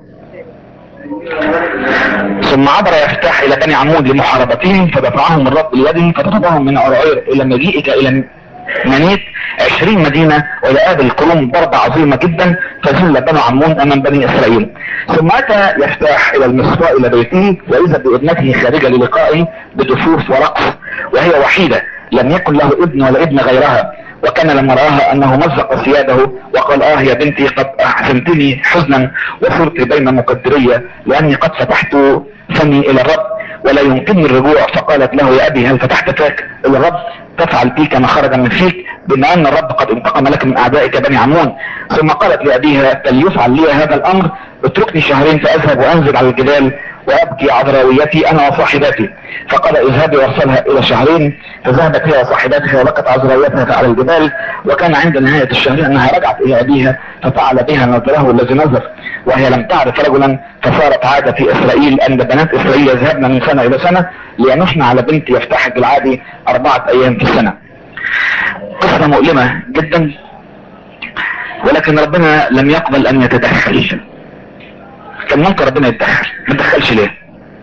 ثم عبر يفتح الى بني عمون لمحاربتهم فدفعهم الرب ليده فطردهم من عرعير الى مجيئك الى منيت عشرين مدينة ولآب القرون ضربة عظيمة جدا فزل بنو عمون امام بني اسرائيل ثم اتى يفتح الى المصفاء الى بيته واذا بابنته خارجة للقائه بدفوف ورقص وهي وحيدة لم يكن له ابن ولا ابن غيرها وكان لما رآها انه مزق ثيابه وقال اه يا بنتي قد احزنتني حزنا وصرت بين مقدرية لاني قد فتحت فمي الى الرب ولا يمكنني الرجوع فقالت له يا ابي هل فتحت فاك الى الرب تفعل بي كما خرج من فيك بما ان الرب قد انتقم لك من اعدائك بني عمون ثم قالت لابيها فليفعل لي هذا الامر اتركني شهرين فاذهب وانزل على الجبال وابكي عذراويتي انا وصاحباتي فقال اذهبي وارسلها الى شهرين فذهبت هي وصاحباتها وبكت عذراويتها على الجبال وكان عند نهاية الشهر انها رجعت الى ابيها ففعل بها نظره الذي نظر وهي لم تعرف رجلا فصارت عادة في اسرائيل ان بنات اسرائيل يذهبن من سنة الى سنة لينحن على بنت يفتح الجلعادي اربعة ايام في السنة قصة مؤلمة جدا ولكن ربنا لم يقبل ان يتدخل كان ممكن ربنا يتدخل ما تدخلش ليه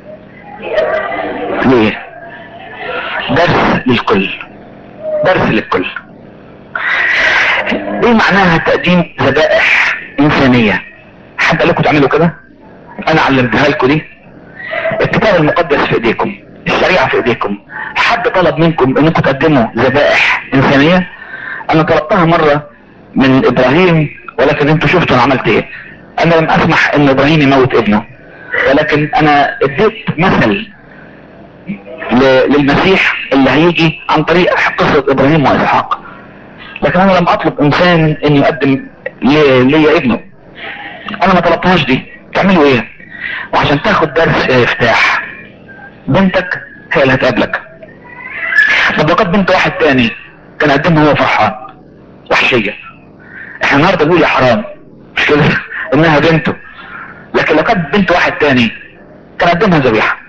ليه درس للكل درس للكل ايه معناها تقديم ذبائح انسانية حد قال لكم تعملوا كده انا علمتها لكم دي الكتاب المقدس في ايديكم الشريعة في ايديكم حد طلب منكم انكم تقدموا ذبائح انسانية انا طلبتها مرة من ابراهيم ولكن انتوا شفتوا انا عملت ايه انا لم اسمح ان ابراهيم يموت ابنه ولكن انا اديت مثل للمسيح اللي هيجي عن طريق قصة ابراهيم واسحاق لكن انا لم اطلب انسان ان يقدم لي ابنه انا ما طلبتهاش دي تعملوا ايه وعشان تاخد درس يا يفتاح بنتك هي اللي هتقابلك صدقات بنت واحد تاني كان قدمها هو فرحان وحشية احنا النهارده بنقول يا حرام مش كده انها بنته لكن لو كانت بنت واحد تاني كان قدمها ذبيحه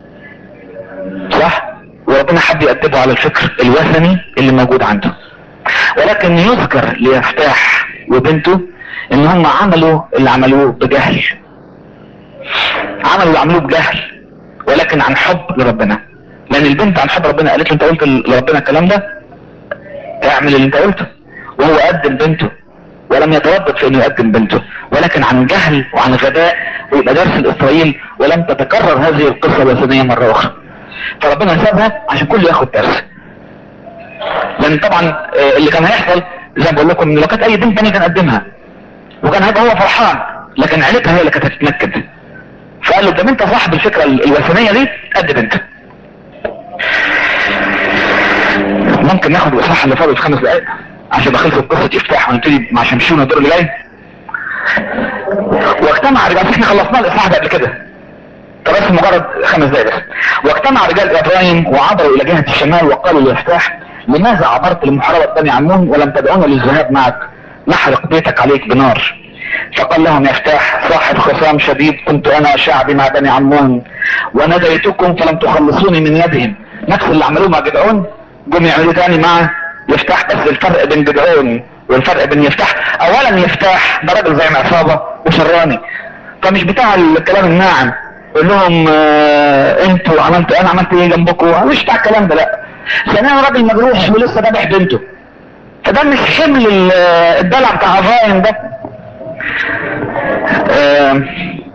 صح وربنا حب يقدمه على الفكر الوثني اللي موجود عنده ولكن يذكر ليفتاح وبنته ان هم عملوا اللي عملوه بجهل عملوا اللي عملوه بجهل ولكن عن حب لربنا لان البنت عن حب ربنا قالت له انت قلت لربنا الكلام ده اعمل اللي انت قلته وهو قدم بنته ولم يتردد في انه يقدم بنته ولكن عن جهل وعن غباء ويبقى درس لاسرائيل ولم تتكرر هذه القصة الوثنية مرة اخرى فربنا سابها عشان كل ياخد درس لان طبعا اللي كان هيحصل زي ما بقول لكم لو كانت اي بنت تانية كان قدمها وكان هيبقى هو فرحان لكن عيلتها هي اللي كانت هتتنكد فقال له ده انت صاحب الفكرة الوثنية دي قد بنت ممكن ناخد الاصحاح اللي فاضل في خمس دقائق عشان خلصت قصة افتاح ونبتدي مع شمشون الدور اللي جاي واجتمع رجال احنا خلصنا الاصحاح ده قبل كده طب بس مجرد خمس دقايق بس واجتمع رجال ابراهيم وعبروا الى جهة الشمال وقالوا ليفتاح لماذا عبرت لمحاربة بني عمون ولم تدعونا للذهاب معك نحرق بيتك عليك بنار فقال لهم يفتح صاحب خصام شديد كنت انا وشعبي مع بني عمون وناديتكم فلم تخلصوني من يدهم نفس اللي عملوه مع جدعون جم يعملوا تاني مع يفتح بس الفرق بين جدعون والفرق بين يفتح اولا يفتح ده راجل زي عصابه وشراني فمش بتاع الكلام الناعم يقول لهم آه انتوا عملتوا انا عملت ايه جنبكم مش بتاع الكلام ده لا ثانيا راجل مجروح ولسه ذابح بنته فده مش حمل ال- الدلع بتاع افرايم ده آه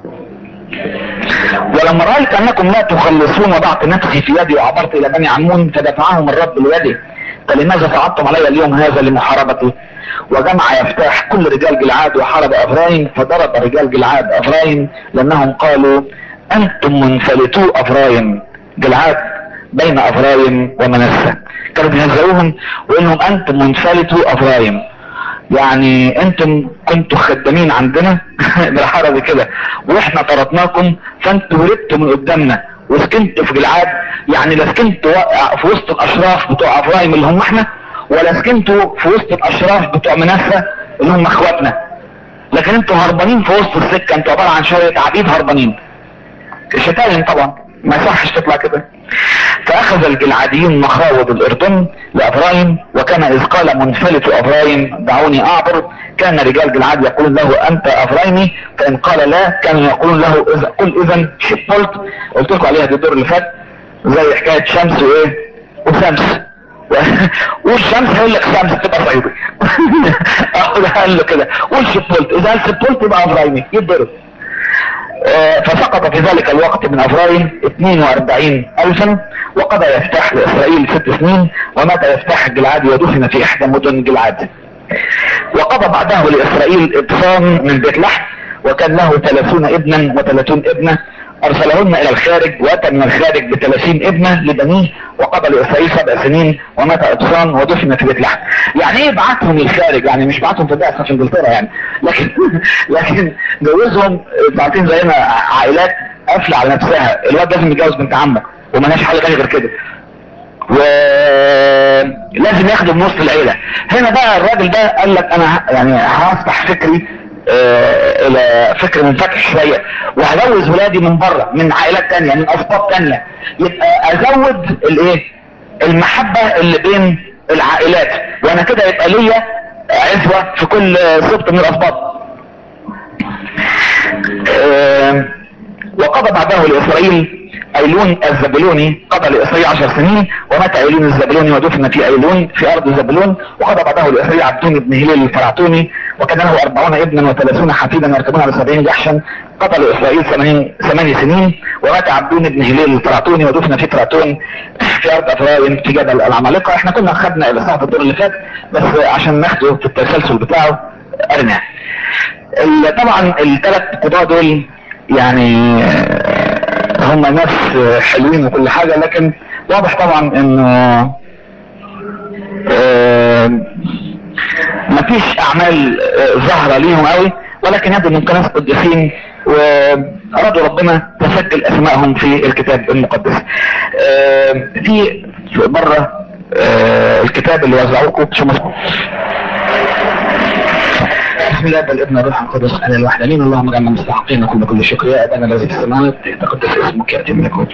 ولما رأيت أنكم لا تخلصون وضعت نفسي في يدي وعبرت إلى بني عمون فدفعهم الرب بيده فلماذا صعدتم علي اليوم هذا لمحاربتي وجمع يفتح كل رجال جلعاد وحارب أفرايم فضرب رجال جلعاد أفرايم لأنهم قالوا أنتم منفلتو أفرايم جلعاد بين أفرايم ومنسى كانوا بيهزئوهم ويقول لهم أنتم منفلتو أفرايم يعني انتم كنتوا خدامين عندنا بالحرب كده واحنا طردناكم فانتوا هربتوا من قدامنا وسكنتوا في جلعاد يعني لا سكنتوا في وسط الاشراف بتوع افرايم اللي هم احنا ولا سكنتوا في وسط الاشراف بتوع منسى اللي هم اخواتنا لكن انتوا هربانين في وسط السكه انتوا عباره عن شويه عبيد هربانين شتايم طبعا ما يصحش تطلع كده فاخذ الجلعاديين مخاوض الاردن لابراهيم وكان اذ قال منفلت ابراهيم دعوني اعبر كان رجال جلعاد يقولون له انت ابراهيمي فان قال لا كانوا يقولون له إذا قل اذا شبلت قلت لكم عليها دي الدور اللي فات زي حكايه شمس وايه وشمس والشمس هيقول لك شمس تبقى صعيدي قال له كده قول شبلت اذا قال شبلت يبقى ابراهيمي يتضرب آه، فسقط في ذلك الوقت من افرايم 42 الفا وقضى يفتح لاسرائيل ست سنين ومات يفتح الجلعادي ودفن في احدى مدن جلعاد وقضى بعده لاسرائيل ابصام من بيت لحم وكان له 30 ابنا و30 ابنه ارسلهن الى الخارج واتى من الخارج بثلاثين ابنه لبنيه وقضى لاسرائيل سبع سنين ومات ابصام ودفن في بيت لحم يعني ايه بعتهم للخارج يعني مش بعتهم في بعثه في انجلترا يعني لكن لكن جوزهم بعتين زينا عائلات قافله على نفسها الواد لازم يتجوز بنت عمه ومالهاش حل تاني غير كده ولازم ياخده من وسط العيله هنا بقى الراجل ده قال لك انا ه- يعني هفتح فكري آه، الى فكر منفتح شويه وهجوز ولادي من بره من عائلات تانية من اسباط تانية يبقى ازود الايه المحبه اللي بين العائلات وانا كده يبقى ليا عزوه في كل سبط من الاسباط آه، وقضى بعده لإسرائيل أيلون الزبلوني قضى لإسرائيل عشر سنين ومات أيلون الزبلوني ودفن في أيلون في أرض زبلون وقضى بعده لإسرائيل عبدون بن هليل الفرعتوني وكان له أربعون ابنا وثلاثون حفيدا يركبون على سبعين جحشا قضى لإسرائيل ثمانين ثمانية سنين ومات عبدون بن هليل الفرعتوني ودفن في فرعتون في أرض أفرايم في جبل العمالقة احنا كنا خدنا إلى صعب الدور اللي فات بس عشان ناخده في التسلسل بتاعه أرناه ال- طبعا الثلاث قضاة دول يعني آه، هم ناس آه، حلوين وكل حاجة لكن واضح طبعا انه آه، مفيش اعمال آه، ظاهرة ليهم قوي ولكن يبدو انهم كانوا ناس قديسين وارادوا ربنا تسجل اسمائهم في الكتاب المقدس آه، في بره آه، الكتاب اللي وزعوكم شو مسموع بسم الله والابن والروح القدس الاله الواحد امين اللهم اجعلنا مستحقين كل كل شكر يا ابانا الذي في السماوات تقدس اسمك ياتي ملكوتك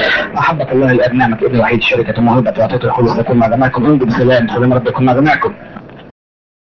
محبة الله الآب نعمة ابن وحيد شركة موهبة وعطية الخلص تكون مع جميعكم انجو بسلام سلام رب يكون مع جميعكم